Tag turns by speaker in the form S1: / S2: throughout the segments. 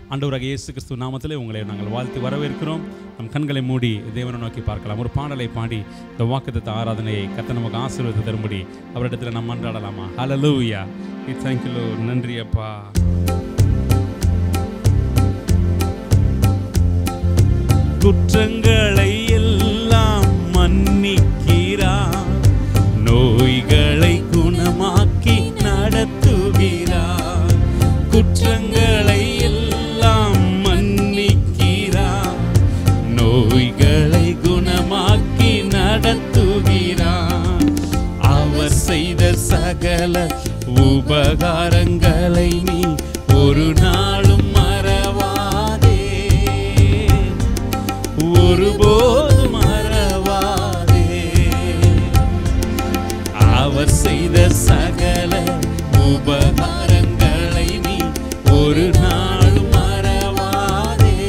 S1: ஆண்டவராக இயேசு கிறிஸ்து நாமத்திலே உங்களை நாங்கள் வாழ்த்து வரவேற்கிறோம் நம் கண்களை மூடி தேவனை நோக்கி பார்க்கலாம் ஒரு பாடலை பாடி இந்த வாக்குத்தத்த ஆராதனையை கத்த நமக்கு ஆசீர்வாதத்தை தரும்படி அவரிடத்தில் நம்ம அன்றாடலாமா ஹalleluya தேங்க்யூ நன்றி அப்பா குற்றங்களை எல்லாம் மன்னிக்கிறார் நோய்களை குணமாக்கி நடத்துகிறார் குற்றங்களை எல்லாம் மன்னிக்கிறார் நோய்களை குணமாக்கி நடத்துகிறார் அவர் செய்த சகல உபகாரங்களை நீ ஒரு நாளும் மறவாதே ஒருபோதும் மறவாதே அவர் செய்த சகல உபகாரங்களை நீ ஒரு நாள் மறவாதே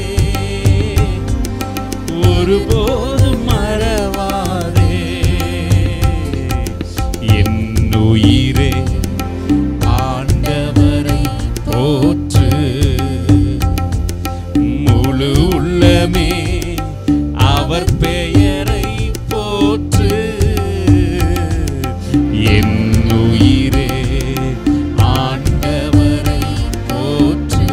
S1: ஒருபோதும் மறவாதே என் உயிரே ஆண்டவரை போற்று முழு உள்ளமே அவர் பெயரை போற்று என் உயிரே ஆண்டவரை போற்று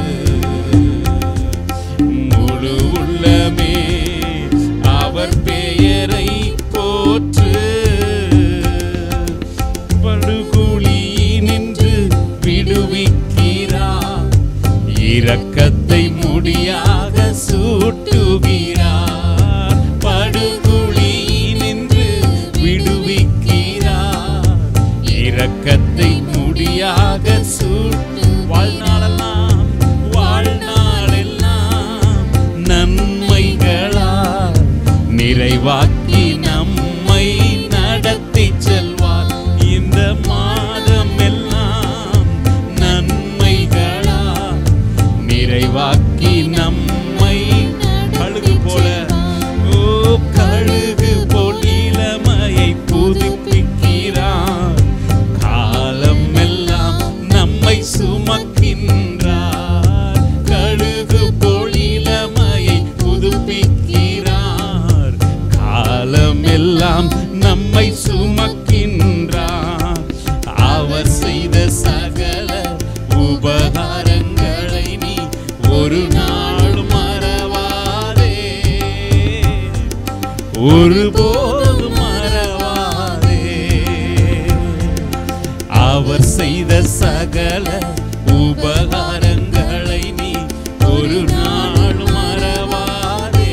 S1: முழு உள்ளமே அவர் பெயரை போற்று படுகுழியினின்று விடுவிக்கிறார் இரக்கத்தை முடியாக சூட்டுகிறார் படுகுழியினின்று விடுவிக்கிறார் இரக்கத்தை முடியாக சூட்டு வாழ்நாளெல்லாம் வாழ்நாளெல்லாம் நன்மைகளால் நிறைவாக்கி நம்மை நடத்தி செல்வார் இந்த மாதம் எல்லாம் நன்மைகளால் நிறைவாக்கி நம்மை கழுகு போல ஓ கழுகு போல் இளமையை புதுப்பிக்கிறார் காலம் எல்லாம் நம்மை சுமக்கின்றார் கழுகு போல் இளமையை புதுப்பிக்கிறார் காலம் எல்லாம் நம்மை சுமக்கின்றார் அவர் செய்த சகல உபகாரங்களை நீ ஒரு நாள் மறவாதே ஒருபோதும் மறவாதே அவர் செய்த சகல உபகாரங்களை நீ ஒரு நாள் மறவாதே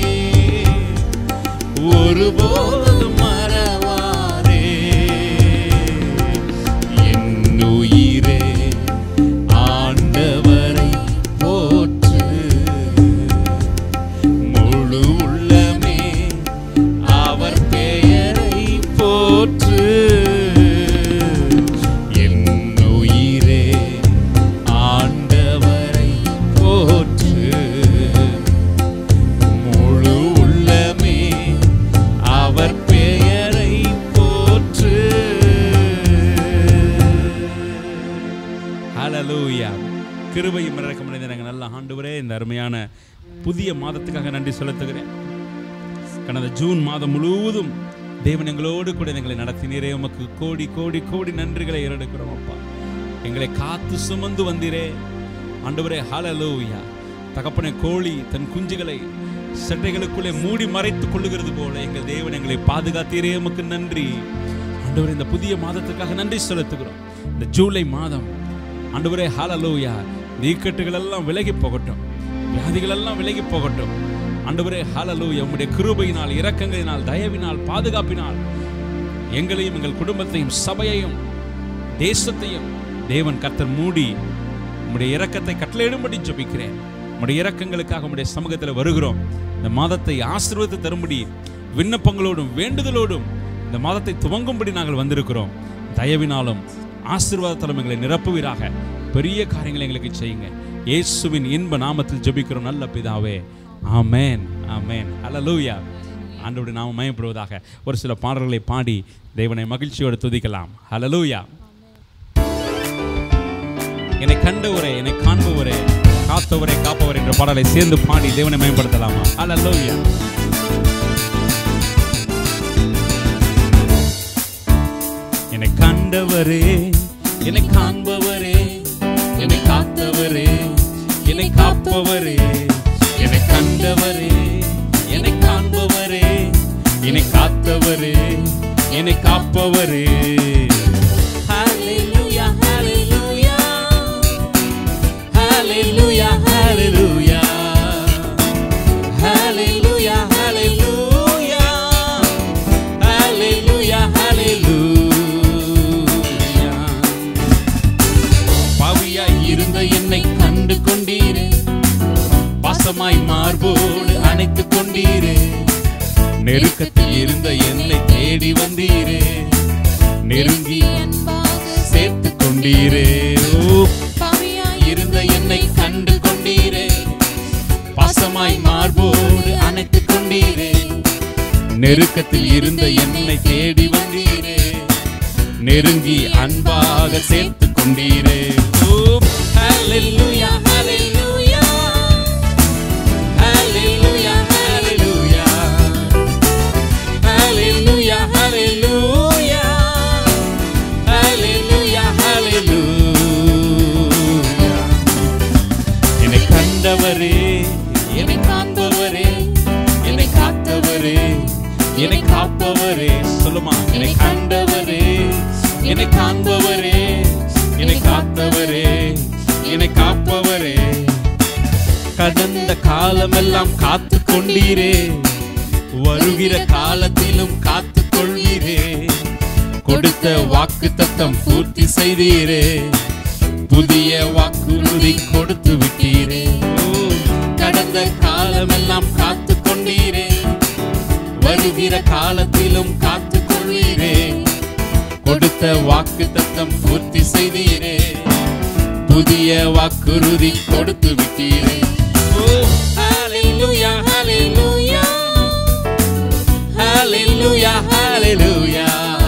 S1: ஒருபோதும் மறவாதே என் உயிரே ஆண்டவரை போற்று முழு உள்ளமே அவர் பெயரை போற்று என் உயிரே ஆண்டவரை போற்று முழு உள்ளமே அவர் பெயரை போற்று ஹalleluya கிருபையும் இறக்கம் நிறைந்த நாங்கள் நல்ல ஆண்டவரே இந்த அருமையான புதிய மாதத்துக்காக நன்றி செலுத்துகிறேன் கடந்த ஜூன் மாதம் முழுவதும் தேவன் எங்களோடு கூட எங்களை நடத்தினீரே உமக்கு கோடி கோடி கோடி நன்றிகளை ஏறெடுக்கிறோம் அப்பா எங்களை காத்து சுமந்து வந்தீரே ஆண்டவரே ஹalleluya தகப்பனே கோழி தன் குஞ்சுகளை செட்டைகளுக்குள்ளே மூடி மறைத்துக் கொள்ளுகிறது போல எங்கள் தேவன் எங்களை பாதுகாத்தீரே உமக்கு நன்றி ஆண்டவரே இந்த புதிய மாதத்துக்காக நன்றி செலுத்துகிறோம் இந்த ஜூலை மாதம் ஆண்டவரே ஹalleluya நீக்கட்டுகள் எல்லாம் விலகி போகட்டும் வியாதிகள் எல்லாம் விலகி போகட்டும் ஆண்டவரே ஹalleluya உம்முடைய கிருபையினால் இரக்கங்களினால் தயவினால் பாதுகாப்பினால் எங்களையும் எங்கள் குடும்பத்தையும் சபையையும் தேசத்தையும் தேவன் கர்த்தர் மூடி உம்முடைய இரக்கத்தை கட்டளையிடும்படி ஜெபிக்கிறேன் உம்முடைய இரக்கங்களுக்காக உம்முடைய சமூகத்தில் வருகிறோம் இந்த மாதத்தை ஆசீர்வதித்து தரும்படி விண்ணப்பங்களோடும் வேண்டுதலோடும் இந்த மாதத்தை துவங்கும்படி நாங்கள் வந்திருக்கிறோம் தயவினாலும் ஆசீர்வாதத்தாலும் எங்களை நிரப்புவீராக பெரிய காரியங்களை எங்களுக்கு செய்யுங்க இயேசுவின் இன்ப நாமத்தில் ஜெபிக்கிறோம் நல்ல பிதாவே ஆமென் ஆமென் அல்லேலூயா ஆண்டவருடைய நாம மயப்படுவதாக ஒரு சில பாடல்களை பாடி தேவனை மகிழ்ச்சியோடு துதிக்கலாம் ஹalleluya என்னை கண்டவரே என்னை காண்பவரே காத்தவரை காப்பவர் என்ற பாடலை சேர்ந்து பாடி தேவனை மேம்படுத்தலாமா அல்ல என்னை கண்டவரே என்னை காண்பவரே என்னை காத்தவரே என்னை காப்பவரே என்னை கண்டவரே என்னை காண்பவரே என்னை காத்தவரே என்னை காப்பவரே Hallelujah, hallelujah. Hallelujah, hallelujah. Hallelujah, hallelujah. Hallelujah, hallelujah. பாவியாய் இருந்த என்னை கண்டு கொண்டீரே பாசமாய் மார்போடு அணைத்துக் கொண்டீரே நெருக்கத்தில் இருந்த என்னை தேடி வந்தீரே நெருங்கி சேர்த்து கொண்டீரே ஓ இருந்த என்னை கண்டு கொண்டீரே பாசமாய் மார்போடு அணைத்துக் கொண்டீரே நெருக்கத்தில் இருந்த என்னை தேடி வந்தீரே நெருங்கி அன்பாக சேர்த்து கொண்டீரே ஓ ஹalleluya ஹalleluya ஹalleluya ஹalleluya ஹalleluya ஹalleluya ஹalleluya ஹalleluya என்னை கண்டவரே என்னை காண்பவரே என்னை காத்தவரே என்னை காப்பவரே சொல்லுமா என்னை கண்டவரே என்னை காண்பவரே என்னை காத்தவரே என்னை காப்பவரே கடந்த காலமெல்லாம் காத்து கொண்டீரே வருகிற காலத்திலும் காத்து கொள்வீரே கொடுத்த வாக்கு தத்தம் பூர்த்தி செய்தீரே புதிய வாக்குறுதி கொடுத்து விட்டீரே ஓ, கடந்த காலமெல்லாம் காத்து கொண்டீரே வருகிற காலத்திலும் காத்து கொள்வீரே கொடுத்த வாக்கு தத்தம் பூர்த்தி செய்தீரே புதிய வாக்குறுதி கொடுத்து விட்டீரே ஓ ஹalleluya ஹalleluya ஹalleluya ஹalleluya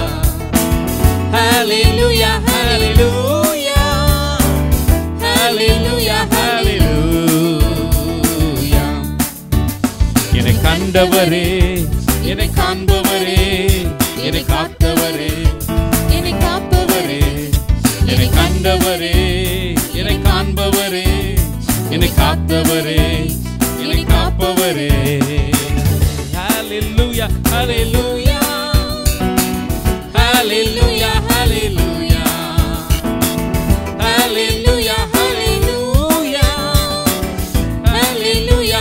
S1: ஹalleluya ஹalleluya ஹalleluya ஹalleluya என்னை கண்டவரே என்னை காண்பவரே என்னை காத்தவரே
S2: என்னை காப்பவரே
S1: என்னை கண்டவரே என்னை காண்பவரே என்னை காத்தவரே என்னை காப்பவரே ஹalleluya ஹalleluya ஹalleluya ஹalleluya ஹalleluya ஹalleluya ஹalleluya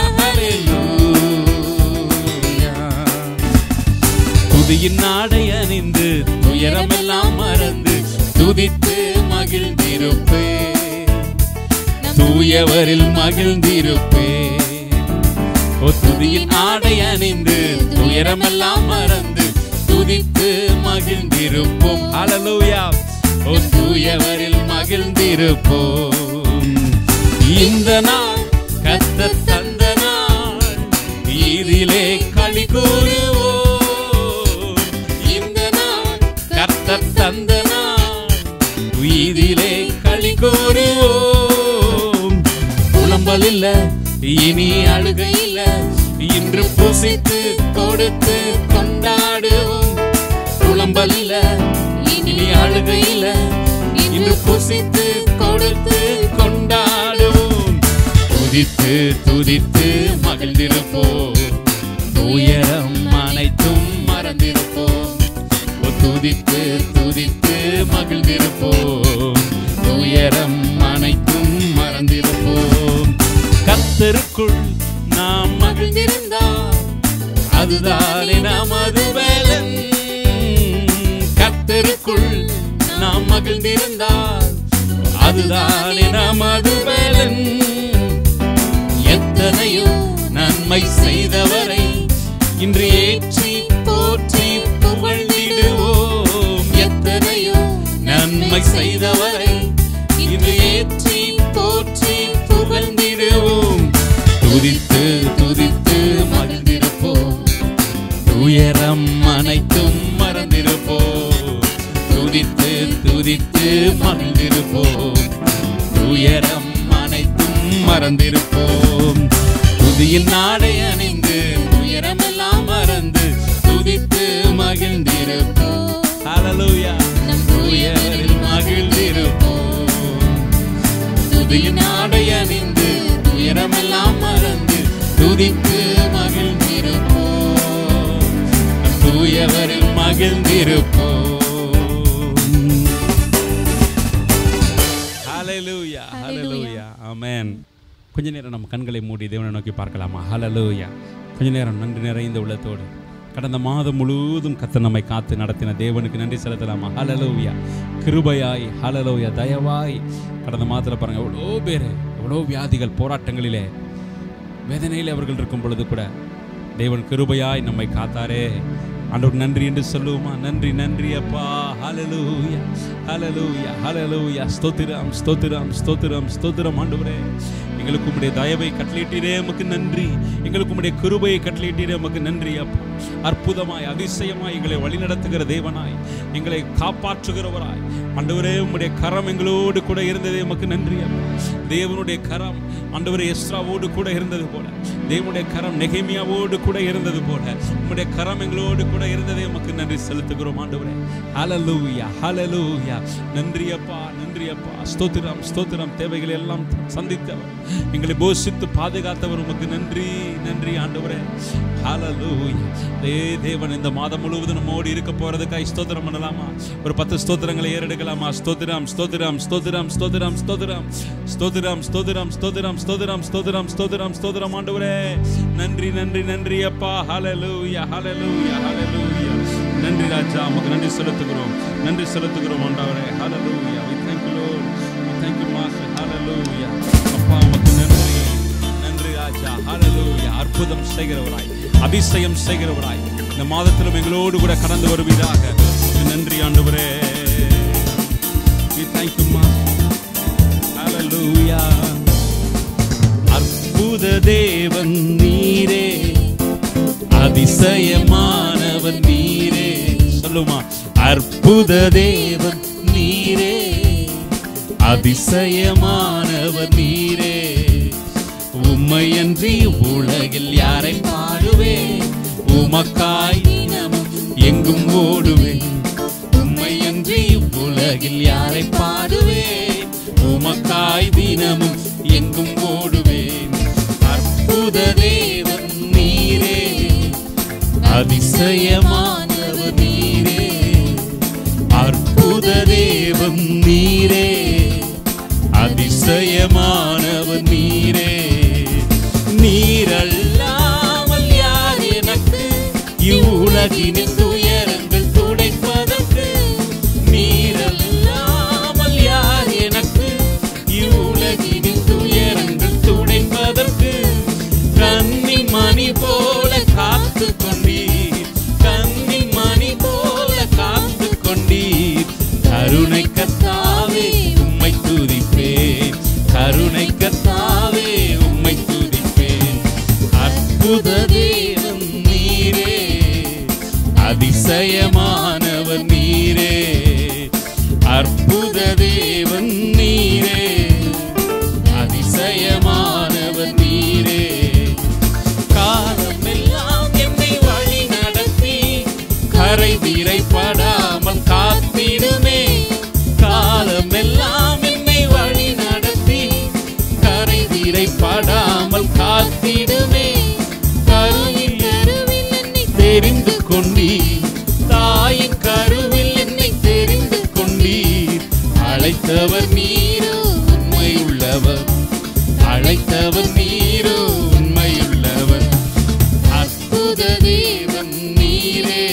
S1: ஹalleluya துதியின் நாடை அணிந்து துயரமெல்லாம் மறந்து துதித்து மகிழ்ந்திருப்பே தூயவரில் மகிழ்ந்திருப்பே ஓ துதியின் ஆடை அணிந்து துயரமெல்லாம் மறந்து துதித்து மகிழ்ந்திருப்போம் ஹalleluya ஓ தூயவரில் மகிழ்ந்திருப்போம் இந்த நாள் கத்த தந்த நாள் இதிலே களி கூறுவோம் இந்த நாள் கர்த்தர் தந்த நாள் வீதியிலே களி கூறுவோம் புலம்பல் இல்ல இனி அழுகை இல்ல இன்று புசித்து கொடுத்து கொண்டாடுவோம் புலம்பல் இல்ல இனி அழுகை இல்ல இன்று புசித்து கொடுத்து கொண்டாடுவோம் துதித்து துதித்து மகிழ்ந்திருப்போம் துயரம் அனைத்தும் மறந்திருப்போம் ஓ, துதித்து துதித்து மகிழ்ந்திருப்போம் துயரம் அனைத்தும் மறந்திருப்போம் கத்தருக்குள் நாம் மகிழ்ந்திருந்தால் அதுதானே நமது பலன் கத்தருக்குள் நாம் மகிழ்ந்திருந்தால் அதுதானே நமது பலன் எத்தனையோ நன்மை செய்தவரை இன்று ஏற்றி போற்றி புகழ்ந்திடுவோம் எத்தனையோ நன்மை செய்தவரை இன்று ஏற்றி போற்றி புகழ்ந்திடுவோம் துதி மறந்திருப்போம் துதியின் நாடை அணிந்து உயரமெல்லாம் மறந்து துதித்து மகிழ்ந்திருப்போம் ஹalleluya
S2: நம்
S1: துயரில் மகிழ்ந்திருப்போம் துதியின் நாடை அணிந்து உயரமெல்லாம் மறந்து துதித்து மகிழ்ந்திருப்போம் நம் தூயவரில் மகிழ்ந்திருப்போம் ஹalleluya ஹalleluya ஆமென் கொஞ்ச நேரம் நம்ம கண்களை மூடி தேவனை நோக்கி பார்க்கலாமா ஹalleluya கொஞ்ச நேரம் நன்றி நிறைந்த உள்ளத்தோடு கடந்த மாதம் முழுவதும் கத்த நம்மை காத்து நடத்தின தேவனுக்கு நன்றி செலுத்தலாமா ஹalleluya கிருபையாய் ஹalleluya தயவாய் கடந்த மாதத்தில் பாருங்க எவ்வளோ பேர் எவ்வளோ வியாதிகள் போராட்டங்களிலே வேதனையில் அவர்கள் இருக்கும் பொழுது கூட தேவன் கிருபையாய் நம்மை காத்தாரே ஆண்டவர் நன்றி என்று சொல்லுவோமா நன்றி நன்றி அப்பா ஹalleluya ஹalleluya ஹalleluya ஸ்தோத்திரம் ஸ்தோத்திரம் ஸ்தோத்திரம் ஸ்தோத்திரம் ஆண்டவரே எங்களுக்கு உம்முடைய தயவை கட்டளையிட்டீரே உமக்கு நன்றி எங்களுக்கு உம்முடைய கிருபையை கட்டளையிட்டீரே உமக்கு நன்றி அப்பா அற்புதமாய் அதிசயமாய் எங்களை வழிநடத்துகிற தேவனாய் எங்களை காப்பாற்றுகிறவராய் ஆண்டவரே உம்முடைய கரம் எங்களோடு கூட இருந்ததே உமக்கு நன்றி அப்பா தேவனுடைய கரம் ஆண்டவரே எஸ்ராவோடு கூட இருந்தது போல தேவனுடைய கரம் நெகேமியாவோடு கூட இருந்தது போல உம்முடைய கரம் எங்களோடு கூட இருந்ததே உமக்கு நன்றி செலுத்துகிறோம் ஆண்டவரே ஹalleluya ஹalleluya நன்றி அப்பா நன்றி அப்பா ஸ்தோத்திரம் ஸ்தோத்திரம் தேவைகளை எல்லாம் சந்தித்தவர் எங்களை போஷித்து பாதுகாத்தவர் உமக்கு நன்றி நன்றி ஆண்டவரே ஹalleluya தே தேவன் இந்த மாதம் முழுவதும் நம்மோடு இருக்க போறதுக்காய் ஸ்தோத்திரம் பண்ணலாமா ஒரு பத்து ஸ்தோத்திரங்களை ஏறெடுக்கலாமா ஸ்தோத்திரம் ஸ்தோத்திரம் ஸ்தோத்திரம் ஸ்தோத்திரம் ஸ்தோத்திரம் ஸ்தோத்திரம் ஸ்தோத்திரம் ஸ்தோத்திரம் ஸ்தோத்திரம் ஸ்தோத்திரம் ஸ்தோத்திரம் ஸ்தோத்திரம் ஆண்டவரே நன்றி நன்றி நன்றி அப்பா ஹalleluya ஹalleluya ஹalleluya நன்றி ராஜா உமக்கு நன்றி செலுத்துகிறோம் நன்றி செலுத்துகிறோம் ஆண்டவரே ஹalleluya we thank you lord we thank you master hallelujah அப்பா உமக்கு நன்றி நன்றி ராஜா ஹalleluya அற்புதம் செய்கிறவராய் அதிசயம் செய்கிறவராய் இந்த மாதத்திலும் எங்களோடு கூட கடந்து வருவீராக உமக்கு நன்றி ஆண்டவரே we thank you master hallelujah அற்புத தேவன் நீரே அதிசயமானவன் நீரே சொல்லுமா அற்புத தேவன் நீரே அதிசயமானவர் நீரே உம்மையன்றி உலகில் யாரை பாடுவேன் உமக்காய் தினமும் எங்கும் ஓடுவேன் உம்மையன்றி உலகில் யாரை பாடுவேன் உமக்காய் தினமும் எங்கும் ஓடுவேன் அற்புத தேவன் நீரே அதிசயமானவர் நீரே அற்புத தேவன் நீரே அதிசயமானவர் நீரே நீரல்லாமல் யார் எனக்கு இவ்வுலகினின் துயரங்கள் துடைப்பதற்கு நீரல்லாமல் யார் எனக்கு இவ்வுலகினின் துயரங்கள் துடைப்பதற்கு கன்னி மணி போல காத்து கொண்டீர் கன்னி மணி போல காத்து கொண்டீர் கருணை கத்தாவே உம்மை துதிப்பேன் கருணை கத்தாவே உம்மை துதிப்பேன் அற்புத தேவன் நீரே அதிசயமானவர் நீரே அற்புத தேவன் நீரே அதிசயமானவர் நீரே காலமெல்லாம் என்னை வழி நடத்தி கரை விரைப்படாமல் காத்திடுமே காலமெல்லாம் என்னை வழி நடத்தி கரை விரைப்படாமல் காத்திடுமே கருவில்
S2: கருவில் என்னை
S1: தெரிந்து கொண்டீர் தாயின் கருவில் என்னை தெரிந்து கொண்டீர் அழைத்தவர் நீரோ உண்மை உள்ளவர் அழைத்தவர் நீரோ உண்மையுள்ளவர் அற்புத தேவன் நீரே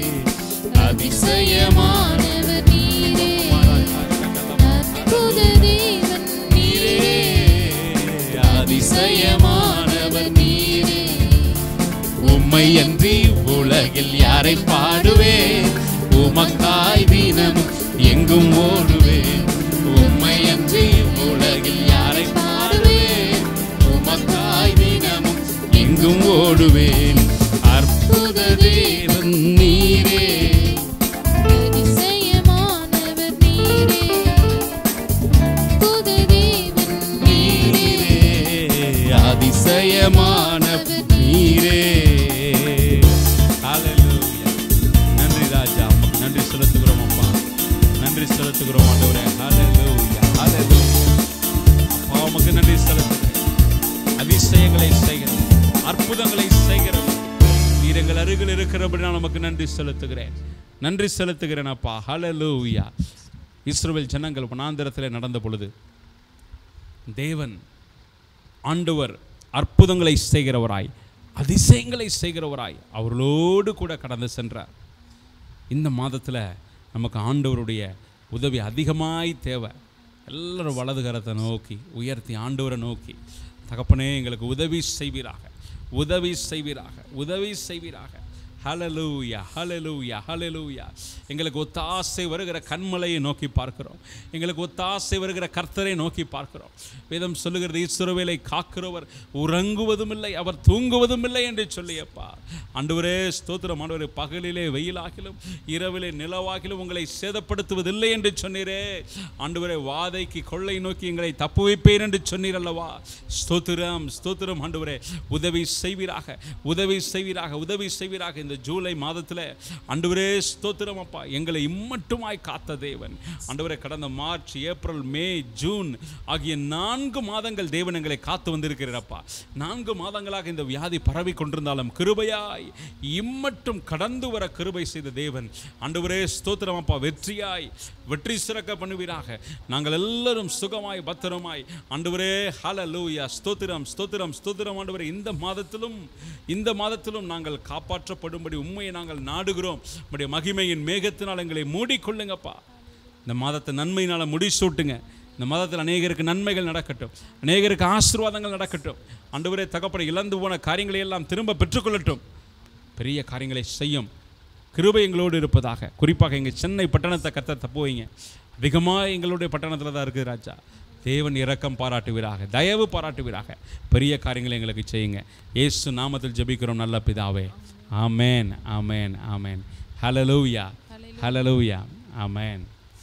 S1: அதிசயமானவர்
S2: நீரே அற்புத தேவன்
S1: நீரே அதிசயமானவர் நீரே உம்மை அன்றி உலகில் யாரை பாடுவேன் உமக்காய் தினமும் எங்கும் ஓடுவேன் உம்மை அன்றி உலகில் யாரை பாடுவேன் உமக்காய் தினமும் எங்கும் ஓடுவேன் அற்புத தேவன் நீரே
S2: அதிசயமானவர் நீரே அற்புத தேவன் நீரே
S1: அதிசயமான நீரே ஹalleluya நன்றி ராஜா உமக்கு நன்றி செலுத்துகிறோம் அப்பா நன்றி செலுத்துகிறோம் ஆண்டவரே ஹalleluya ஹalleluya அப்பா உமக்கு நன்றி செலுத்துகிறேன் அதிசயங்களை செய்கிறேன் அற்புதங்களை செய்கிறேன் நீர் எங்கள் அருகில் இருக்கிறபடி நான் நமக்கு நன்றி செலுத்துகிறேன் நன்றி செலுத்துகிறேன் அப்பா ஹalleluya இஸ்ரவேல் ஜனங்கள் வனாந்திரத்தில் நடந்த பொழுது தேவன் ஆண்டவர் அற்புதங்களை செய்கிறவராய் அதிசயங்களை செய்கிறவராய் அவர்களோடு கூட கடந்து சென்றார் இந்த மாதத்தில் நமக்கு ஆண்டவருடைய உதவி அதிகமாய் தேவை எல்லாரும் வலது கரத்தை நோக்கி உயர்த்தி ஆண்டவரை நோக்கி தகப்பனே எங்களுக்கு உதவி செய்வீராக உதவி செய்வீராக உதவி செய்வீராக ஹலலூயா ஹலலூயா ஹலலூயா எங்களுக்கு ஒத்தாசை வருகிற கண்மலையை நோக்கி பார்க்கிறோம் எங்களுக்கு ஒத்தாசை வருகிற கர்த்தரை நோக்கி பார்க்கிறோம் வேதம் சொல்லுகிறது ஈஸ்வரவேலை காக்கிறவர் உறங்குவதும் இல்லை அவர் தூங்குவதும் இல்லை என்று சொல்லியப்பா ஆண்டவரே ஸ்தோத்திரம் ஆண்டவரே பகலிலே வெயிலாகிலும் இரவிலே நிலவாகிலும் உங்களை சேதப்படுத்துவதில்லை என்று சொன்னீரே ஆண்டவரே வாதைக்கு கொள்ளை நோக்கி எங்களை தப்பு வைப்பேன் என்று சொன்னீர் அல்லவா ஸ்தோத்திரம் ஸ்தோத்திரம் ஆண்டவரே உதவி செய்வீராக உதவி செய்வீராக உதவி செய்வீராக இந்த ஜூலை மாதத்தில் ஆண்டவரே ஸ்தோத்திரம் அப்பா எங்களை இம்மட்டுமாய் காத்த தேவன் ஆண்டவரே கடந்த மார்ச் ஏப்ரல் மே ஜூன் ஆகிய நான்கு மாதங்கள் தேவன் எங்களை காத்து வந்திருக்கிறப்பா நான்கு மாதங்களாக இந்த வியாதி பரவி கொண்டிருந்தாலும் கிருபையாய் இம்மட்டும் கடந்து வர கிருபை செய்த தேவன் ஆண்டவரே ஸ்தோத்திரம் அப்பா வெற்றியாய் வெற்றி சிறக்க பண்ணுவீராக நாங்கள் எல்லாரும் சுகமாய் பத்திரமாய் ஆண்டவரே ஹalleluya ஸ்தோத்திரம் ஸ்தோத்திரம் ஸ்தோத்திரம் ஆண்டவரே இந்த மாதத்திலும் இந்த மாதத்திலும் நாங்கள் காப்பாற்றப்படும்படி உண்மையை நாங்கள் நாடுகிறோம் உம்முடைய மகிமையின் மேகத்தினால் எங்களை மூடிக்கொள்ளுங்கப்பா இந்த மாதத்தை நன்மையினால் முடிசூட்டுங்க இந்த மாதத்தில் அநேகருக்கு நன்மைகள் நடக்கட்டும் அநேகருக்கு ஆசீர்வாதங்கள் நடக்கட்டும் ஆண்டவரே தகப்பட இழந்து போன காரியங்களை எல்லாம் திரும்ப பெற்றுக்கொள்ளட்டும் பெரிய காரியங்களை செய்யும் கிருபை எங்களோடு இருப்பதாக குறிப்பாக எங்கள் சென்னை பட்டணத்தை கத்த தப்பு வைங்க அதிகமாக எங்களுடைய பட்டணத்தில் தான் இருக்குது ராஜா தேவன் இரக்கம் பாராட்டுவீராக தயவு பாராட்டுவீராக பெரிய காரியங்களை எங்களுக்கு செய்யுங்க இயேசு நாமத்தில் ஜெபிக்கிறோம் நல்ல பிதாவே ஆமேன் ஆமேன் ஆமேன் ஹலலூயா ஹலலூயா ஆமேன்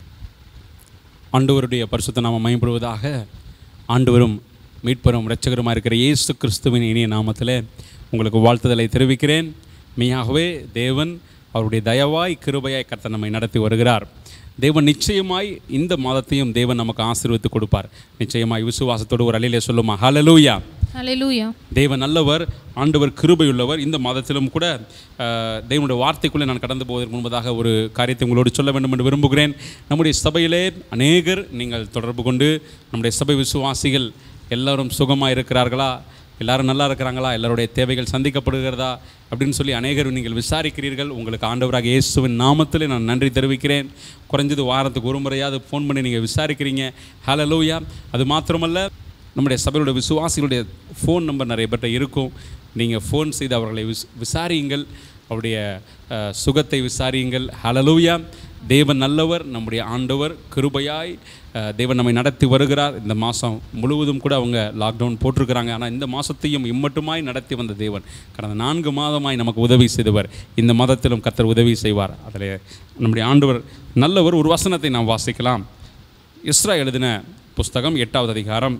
S1: ஆண்டவருடைய பரிசுத்த நாமம் மயம்படுவதாக ஆண்டவரும் மீட்பரும் இரட்சகருமாக இருக்கிற இயேசு கிறிஸ்துவின் இனிய நாமத்தில் உங்களுக்கு வாழ்த்துதலை தெரிவிக்கிறேன் மெய்யாகவே தேவன் அவருடைய தயவாய் கிருபையாய் கர்த்தர் நம்மை நடத்தி வருகிறார் தேவன் நிச்சயமாய் இந்த மாதத்தையும் தேவன் நமக்கு ஆசீர்வதித்து கொடுப்பார் நிச்சயமாய் விசுவாசத்தோடு ஒரு அலையிலே சொல்லுமா ஹalleluya
S2: ஹalleluya
S1: தேவன் நல்லவர் ஆண்டவர் கிருபையுள்ளவர் இந்த மாதத்திலும் கூட அஹ், தேவனுடைய வார்த்தைக்குள்ளே நான் கடந்து போவதற்கு முன்பதாக ஒரு காரியத்தை உங்களோடு சொல்ல வேண்டும் என்று விரும்புகிறேன் நம்முடைய சபையிலே அநேகர் நீங்கள் தொடர்பு கொண்டு நம்முடைய சபை விசுவாசிகள் எல்லாரும் சுகமாக இருக்கிறார்களா எல்லாரும் நல்லா இருக்கிறாங்களா எல்லாருடைய தேவைகள் சந்திக்கப்படுகிறதா அப்படின்னு சொல்லி அநேகர் நீங்கள் விசாரிக்கிறீர்கள் உங்களுக்கு ஆண்டவராக இயேசுவின் நாமத்தில் நான் நன்றி தெரிவிக்கிறேன் குறைஞ்சது வாரத்துக்கு ஒரு முறையாவது ஃபோன் பண்ணி நீங்கள் விசாரிக்கிறீங்க ஹalleluya அது மாத்திரமல்ல நம்முடைய சபையுடைய விசுவாசிகளுடைய ஃபோன் நம்பர் நிறைய பேர்ட்ட இருக்கும் நீங்கள் ஃபோன் செய்து அவர்களை விஸ் விசாரியுங்கள் அவருடைய அஹ், சுகத்தை விசாரியுங்கள் ஹalleluya தேவன் நல்லவர் நம்முடைய ஆண்டவர் கிருபையாய் அஹ், தேவன் நம்மை நடத்தி வருகிறார் இந்த மாதம் முழுவதும் கூட அவங்க லாக்டவுன் போட்டிருக்கிறாங்க ஆனால் இந்த மாதத்தையும் இம்மட்டுமாய் நடத்தி வந்த தேவன் கடந்த நான்கு மாதமாய் நமக்கு உதவி செய்தவர் இந்த மாதத்திலும் கர்த்தர் உதவி செய்வார் அதில் நம்முடைய ஆண்டவர் நல்லவர் ஒரு வசனத்தை நாம் வாசிக்கலாம் இஸ்ரா எழுதின புஸ்தகம் எட்டாவது அதிகாரம்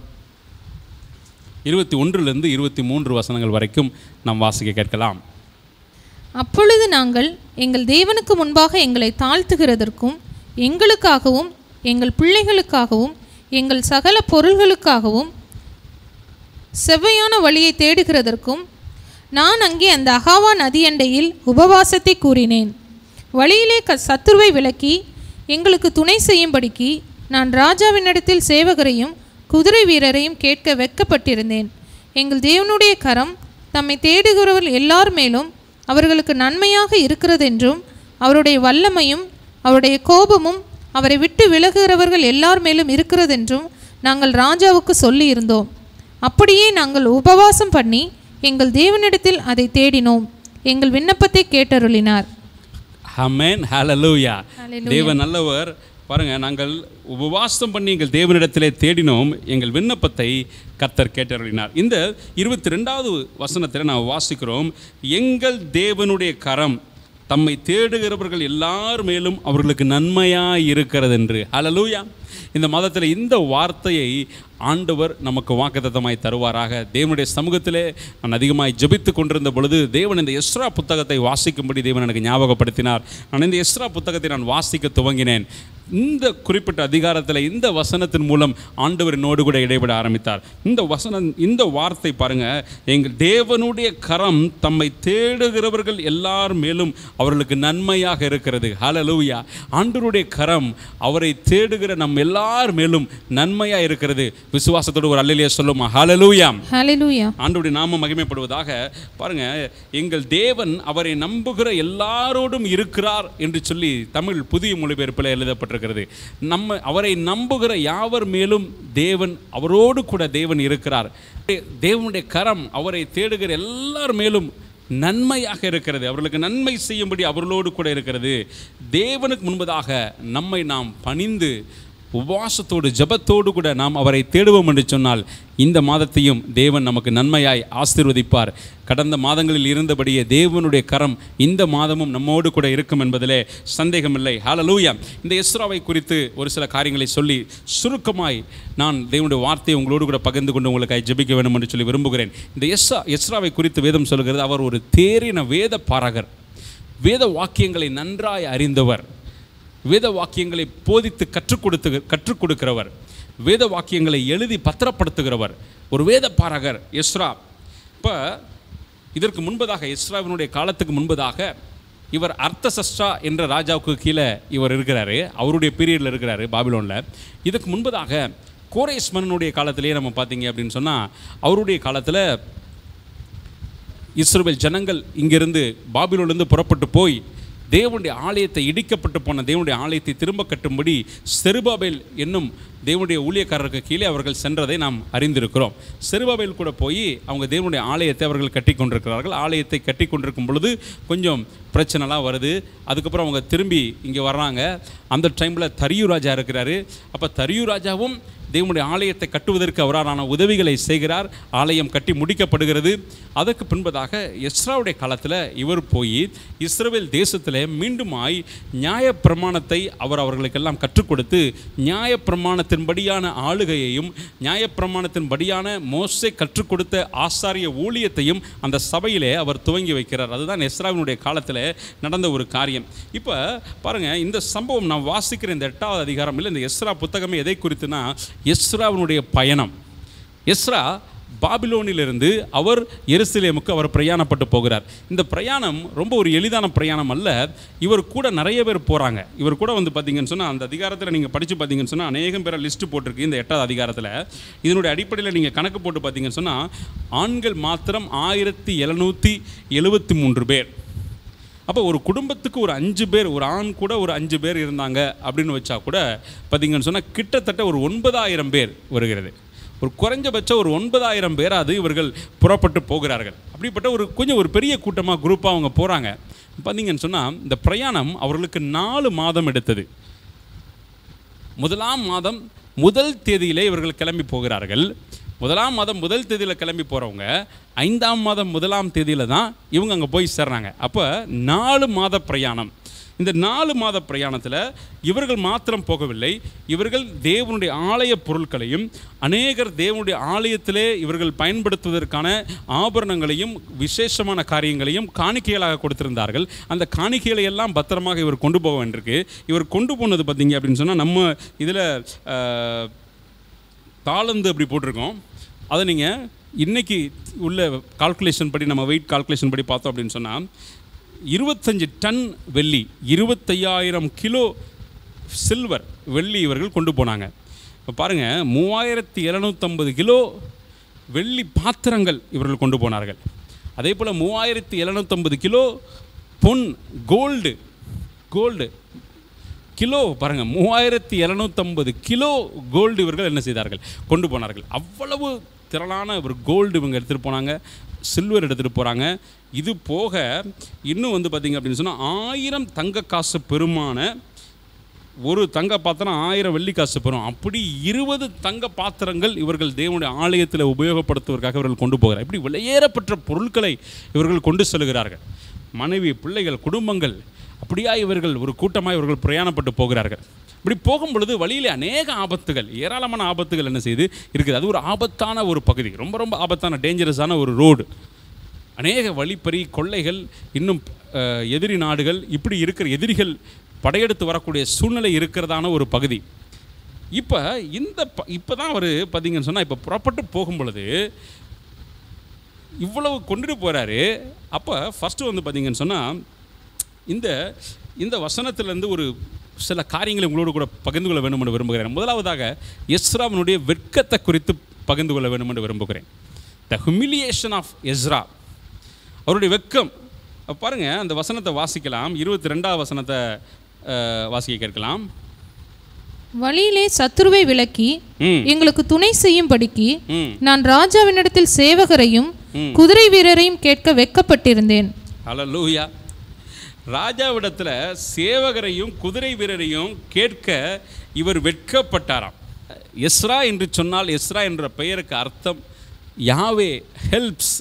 S1: இருபத்தி ஒன்றிலிருந்து இருபத்தி மூன்று வசனங்கள் வரைக்கும் நாம் வாசிக்க கேட்கலாம்
S2: அப்பொழுது நாங்கள் எங்கள் தேவனுக்கு முன்பாக எங்களை தாழ்த்துகிறதற்கும் எங்களுக்காகவும் எங்கள் பிள்ளைகளுக்காகவும் எங்கள் சகல பொருள்களுக்காகவும் செவ்வையான வழியை தேடுகிறதற்கும் நான் அங்கே அந்த அகாவா நதியண்டையில் உபவாசத்தை கூறினேன் வழியிலே க சத்துருவை விலக்கி எங்களுக்கு துணை செய்யும்படிக்கு நான் ராஜாவினிடத்தில் சேவகரையும் குதிரை வீரரையும் கேட்க வெட்கப்பட்டிருந்தேன் எங்கள் தேவனுடைய கரம் தம்மை தேடுகிறவர்கள் எல்லார் மேலும் அவர்களுக்கு நன்மையாக இருக்கிறதென்றும் அவருடைய வல்லமையும் அவருடைய கோபமும் அவரை விட்டு விலகுகிறவர்கள் எல்லார் மேலும் இருக்கிறதென்றும் நாங்கள் ராஜாவுக்கு சொல்லியிருந்தோம் அப்படியே நாங்கள் உபவாசம் பண்ணி எங்கள் தேவனிடத்தில் அதை தேடினோம் எங்கள் விண்ணப்பத்தை கேட்டருளினார்
S1: ஆமென் ஹalleluya
S2: Hallelujah.
S1: தேவன் நல்லவர் பாருங்க நாங்கள் உபவாசம் பண்ணி எங்கள் தேவனிடத்திலே தேடினோம் எங்கள் விண்ணப்பத்தை கர்த்தர் கேட்டருளினார் இந்த இருபத்தி ரெண்டாவது வசனத்தில் நாம் வாசிக்கிறோம் எங்கள் தேவனுடைய கரம் தம்மை தேடுகிறவர்கள் எல்லார் மேலும் அவர்களுக்கு நன்மையாய் இருக்கிறது என்று ஹalleluya இந்த மாதத்தில் இந்த வார்த்தையை ஆண்டவர் நமக்கு வாக்குத்தத்தமாய் தருவாராக தேவனுடைய சமூகத்திலே நான் அதிகமாய் ஜெபித்து கொண்டிருந்த பொழுது தேவன் இந்த எஸ்ரா புத்தகத்தை வாசிக்கும்படி தேவன் எனக்கு ஞாபகப்படுத்தினார் நான் இந்த எஸ்ரா புத்தகத்தை நான் வாசிக்க துவங்கினேன் இந்த குறிப்பிட்ட அதிகாரத்தில் இந்த வசனத்தின் மூலம் ஆண்டவர் என்னோடு கூட இடைபட ஆரம்பித்தார் இந்த வசனம் இந்த வார்த்தை பாருங்க எங்கள் தேவனுடைய கரம் தம்மை தேடுகிறவர்கள் எல்லார் மேலும் அவர்களுக்கு நன்மையாக இருக்கிறது ஹalleluya ஆண்டவருடைய கரம் அவரை தேடுகிற நம் எல்லார் மேலும் நன்மையாக இருக்கிறது விசுவாசத்தோடு ஒரு அல்லையிலே சொல்லுமா ஹalleluya
S2: ஹalleluya
S1: ஆண்டவருடைய நாமம் மகிமைப்படுவதாக பாருங்க எங்கள் தேவன் அவரை நம்புகிற எல்லாரோடும் இருக்கிறார் என்று சொல்லி தமிழ் புதிய மொழிபெயர்ப்பில் எழுதப்பட்டிருக்கிறது நம்ம அவரை நம்புகிற யாவர் மேலும் தேவன் அவரோடு கூட தேவன் இருக்கிறார் தேவனுடைய கரம் அவரை தேடுகிற எல்லார் மேலும் நன்மையாக இருக்கிறது அவர்களுக்கு நன்மை செய்யும்படி அவர்களோடு கூட இருக்கிறது தேவனுக்கு முன்பதாக நம்மை நாம் பணிந்து உபவாசத்தோடு ஜெபத்தோடு கூட நாம் அவரை தேடுவோம் என்று சொன்னால் இந்த மாதத்தையும் தேவன் நமக்கு நன்மையாய் ஆசீர்வதிப்பார் கடந்த மாதங்களில் இருந்தபடியே தேவனுடைய கரம் இந்த மாதமும் நம்மோடு கூட இருக்கும் என்பதிலே சந்தேகமில்லை ஹalleluya இந்த எஸ்ராவை குறித்து ஒரு சில காரியங்களை சொல்லி சுருக்கமாய் நான் தேவனுடைய வார்த்தையை உங்களோடு கூட பகிர்ந்து கொண்டு உங்களுக்காக ஜெபிக்க வேண்டும் என்று சொல்லி விரும்புகிறேன் இந்த எஸ்ரா எஸ்ராவை குறித்து வேதம் சொல்கிறது அவர் ஒரு தேறின வேத பாரகர் வேத வாக்கியங்களை நன்றாய் அறிந்தவர் வேத வாக்கியங்களை போதித்து கற்றுக் கொடுத்து கற்றுக் கொடுக்கிறவர் வேத வாக்கியங்களை எழுதி பத்திரப்படுத்துகிறவர் ஒரு வேத பாரகர் எஸ்ரா இப்போ இதற்கு முன்பதாக எஸ்ராவினுடைய காலத்துக்கு முன்பதாக இவர் அர்த்தசஷ்டா என்ற ராஜாவுக்கு கீழே இவர் இருக்கிறாரு அவருடைய பீரியடில் இருக்கிறாரு பாபிலோனில் இதுக்கு முன்பதாக கோரேஸ் மன்னனுடைய காலத்திலேயே நம்ம பார்த்தீங்க அப்படின்னு சொன்னால் அவருடைய காலத்தில் இஸ்ரவேல் ஜனங்கள் இங்கிருந்து பாபிலோனிலிருந்து புறப்பட்டு போய் தேவனுடைய ஆலயத்தை இடிக்கப்பட்டு போன தேவனுடைய ஆலயத்தை திரும்ப கட்டும்படி செருபாபேல் என்னும் தேவனுடைய ஊழியக்காரருக்கு கீழே அவர்கள் சென்றதை நாம் அறிந்திருக்கிறோம் செருபாபேல் கூட போய் அவங்க தேவனுடைய ஆலயத்தை அவர்கள் கட்டி கொண்டிருக்கிறார்கள் ஆலயத்தை கட்டி கொண்டிருக்கும் பொழுது கொஞ்சம் பிரச்சனைலாம் வருது அதுக்கப்புறம் அவங்க திரும்பி இங்கே வர்றாங்க அந்த டைமில் தரியு ராஜா இருக்கிறாரு அப்போ தரியு ராஜாவும் தேவனுடைய ஆலயத்தை கட்டுவதற்கு அவரான உதவிகளை செய்கிறார் ஆலயம் கட்டி முடிக்கப்படுகிறது அதற்கு பின்பதாக எஸ்ராவுடைய காலத்தில் இவர் போய் இஸ்ரவேல் தேசத்தில் மீண்டுமாய் நியாயப்பிரமாணத்தை அவர் அவர்களுக்கெல்லாம் கற்றுக் கொடுத்து நியாயப்பிரமாணத்தின்படியான ஆளுகையையும் நியாயப்பிரமாணத்தின்படியான மோசே கற்றுக் கொடுத்த ஆசாரிய ஊழியத்தையும் அந்த சபையிலே அவர் துவங்கி வைக்கிறார் அதுதான் எஸ்ராவினுடைய காலத்தில் நடந்த ஒரு காரியம் இப்போ பாருங்கள் இந்த சம்பவம் நான் வாசிக்கிற இந்த எட்டாவது அதிகாரம் இல்லை இந்த எஸ்ரா புத்தகமே எதை குறித்துனா எஸ்ராவினுடைய பயணம் எஸ்ரா பாபிலோனிலிருந்து அவர் எருசலேமுக்கு அவர் பிரயாணப்பட்டு போகிறார் இந்த பிரயாணம் ரொம்ப ஒரு எளிதான பிரயாணம் அல்ல இவர் கூட நிறைய பேர் போகிறாங்க இவர் கூட வந்து பார்த்தீங்கன்னு சொன்னால் அந்த அதிகாரத்தில் நீங்கள் படித்து பார்த்தீங்கன்னு சொன்னால் அநேகம் பேரை லிஸ்ட்டு போட்டிருக்கு இந்த எட்டாவது அதிகாரத்தில் இதனுடைய அடிப்படையில் நீங்கள் கணக்கு போட்டு பார்த்தீங்கன்னு சொன்னால் ஆண்கள் மாத்திரம் ஆயிரத்தி எழுநூற்றி எழுபத்தி மூன்று பேர் அப்போ ஒரு குடும்பத்துக்கு ஒரு அஞ்சு பேர் ஒரு ஆண் கூட ஒரு அஞ்சு பேர் இருந்தாங்க அப்படின்னு வச்சா கூட பார்த்தீங்கன்னு சொன்னால் கிட்டத்தட்ட ஒரு ஒன்பதாயிரம் பேர் வருகிறது ஒரு குறைஞ்சபட்சம் ஒரு ஒன்பதாயிரம் பேராது இவர்கள் புறப்பட்டு போகிறார்கள் அப்படிப்பட்ட ஒரு கொஞ்சம் ஒரு பெரிய கூட்டமாக குரூப்பாக அவங்க போகிறாங்க பார்த்தீங்கன்னு சொன்னால் இந்த பிரயாணம் அவர்களுக்கு நாலு மாதம் எடுத்தது முதலாம் மாதம் முதல் தேதியிலே இவர்கள் கிளம்பி போகிறார்கள் முதலாம் மாதம் முதல் தேதியில் கிளம்பி போகிறவங்க ஐந்தாம் மாதம் முதலாம் தேதியில் தான் இவங்க அங்கே போய் சேர்றாங்க அப்போ நாலு மாத பிரயாணம் இந்த நாலு மாத பிரயாணத்தில் இவர்கள் மாத்திரம் போகவில்லை இவர்கள் தேவனுடைய ஆலய பொருட்களையும் அநேகர் தேவனுடைய ஆலயத்திலே இவர்கள் பயன்படுத்துவதற்கான ஆபரணங்களையும் விசேஷமான காரியங்களையும் காணிக்கைகளாக கொடுத்திருந்தார்கள் அந்த காணிக்கைகளை எல்லாம் பத்திரமாக இவர் கொண்டு போக வேண்டியிருக்கு இவர் கொண்டு போனது பார்த்தீங்க அப்படின்னு சொன்னால் நம்ம இதில் தாளந்து அப்படி போட்டிருக்கோம் அதை நீங்கள் இன்னைக்கு உள்ள கால்குலேஷன் படி நம்ம வெயிட் கால்குலேஷன் படி பார்த்தோம் அப்படின்னு சொன்னால் இருபத்தஞ்சு டன் வெள்ளி இருபத்தையாயிரம் கிலோ சில்வர் வெள்ளி இவர்கள் கொண்டு போனாங்க இப்போ பாருங்கள் மூவாயிரத்தி இரநூத்தம்பது கிலோ வெள்ளி பாத்திரங்கள் இவர்கள் கொண்டு போனார்கள் அதே போல் மூவாயிரத்தி எழுநூத்தம்பது கிலோ பொன் கோல்டு கோல்டு கிலோ பாருங்கள் மூவாயிரத்தி இரநூத்தம்பது கிலோ கோல்டு இவர்கள் என்ன செய்தார்கள் கொண்டு போனார்கள் அவ்வளவு திரளான ஒரு கோல்டு இவங்க எடுத்துகிட்டு போனாங்க சில்வர் எடுத்துகிட்டு போகிறாங்க இது போக இன்னும் வந்து பார்த்திங்க அப்படின்னு சொன்னால் ஆயிரம் தங்க காசு பெருமான ஒரு தங்க பாத்திரம் ஆயிரம் வெள்ளி காசு பெறும் அப்படி இருபது தங்க பாத்திரங்கள் இவர்கள் தேவனுடைய ஆலயத்தில் உபயோகப்படுத்துவதற்காக இவர்கள் கொண்டு போகிறார் இப்படி விலையேறப்பட்ட பொருட்களை இவர்கள் கொண்டு செல்கிறார்கள் மனைவி பிள்ளைகள் குடும்பங்கள் அப்படியா இவர்கள் ஒரு கூட்டமாக இவர்கள் பிரயாணப்பட்டு போகிறார்கள் இப்படி போகும் பொழுது வழியிலே அநேக ஆபத்துகள் ஏராளமான ஆபத்துகள் என்ன செய்து இருக்குது அது ஒரு ஆபத்தான ஒரு பகுதி ரொம்ப ரொம்ப ஆபத்தான டேஞ்சரஸான ஒரு ரோடு அநேக வழிப்பறி கொள்ளைகள் இன்னும் அஹ், எதிரி நாடுகள் இப்படி இருக்கிற எதிரிகள் படையெடுத்து வரக்கூடிய சூழ்நிலை இருக்கிறதான ஒரு பகுதி இப்போ இந்த ப இப்போ தான் அவர் பார்த்தீங்கன்னு சொன்னால் இப்போ புறப்பட்டு போகும் பொழுது இவ்வளவு கொண்டுட்டு போகிறாரு அப்போ ஃபஸ்ட்டு வந்து பார்த்தீங்கன்னு சொன்னால் இந்த இந்த வசனத்திலேருந்து ஒரு சில காரியங்களை உங்களோடு கூட பகிர்ந்து கொள்ள வேண்டும் என்று விரும்புகிறேன் முதலாவதாக எஸ்ராவினுடைய வெட்கத்தை குறித்து பகிர்ந்து கொள்ள வேண்டும் என்று விரும்புகிறேன் த ஹியூமிலியேஷன் ஆஃப் எஸ்ரா அவருடைய வெட்கம் அப்ப பாருங்க அந்த வசனத்தை வாசிக்கலாம் இருபத்தி ரெண்டாவது வசனத்தை அஹ், வாசிக்க கேட்கலாம்
S2: வழியிலே சத்துருவை விலக்கி
S1: ம்
S2: எங்களுக்கு துணை செய்யும்படிக்கு
S1: ம்
S2: நான் ராஜாவினிடத்தில் சேவகரையும் குதிரை வீரரையும் கேட்க வெட்கப்பட்டிருந்தேன்
S1: ஹalleluya ராஜாவிடத்தில் சேவகரையும் குதிரை வீரரையும் கேட்க இவர் வெட்கப்பட்டாராம் எஸ்ரா என்று சொன்னால் எஸ்ரா என்ற பெயருக்கு அர்த்தம் யாவே ஹெல்ப்ஸ்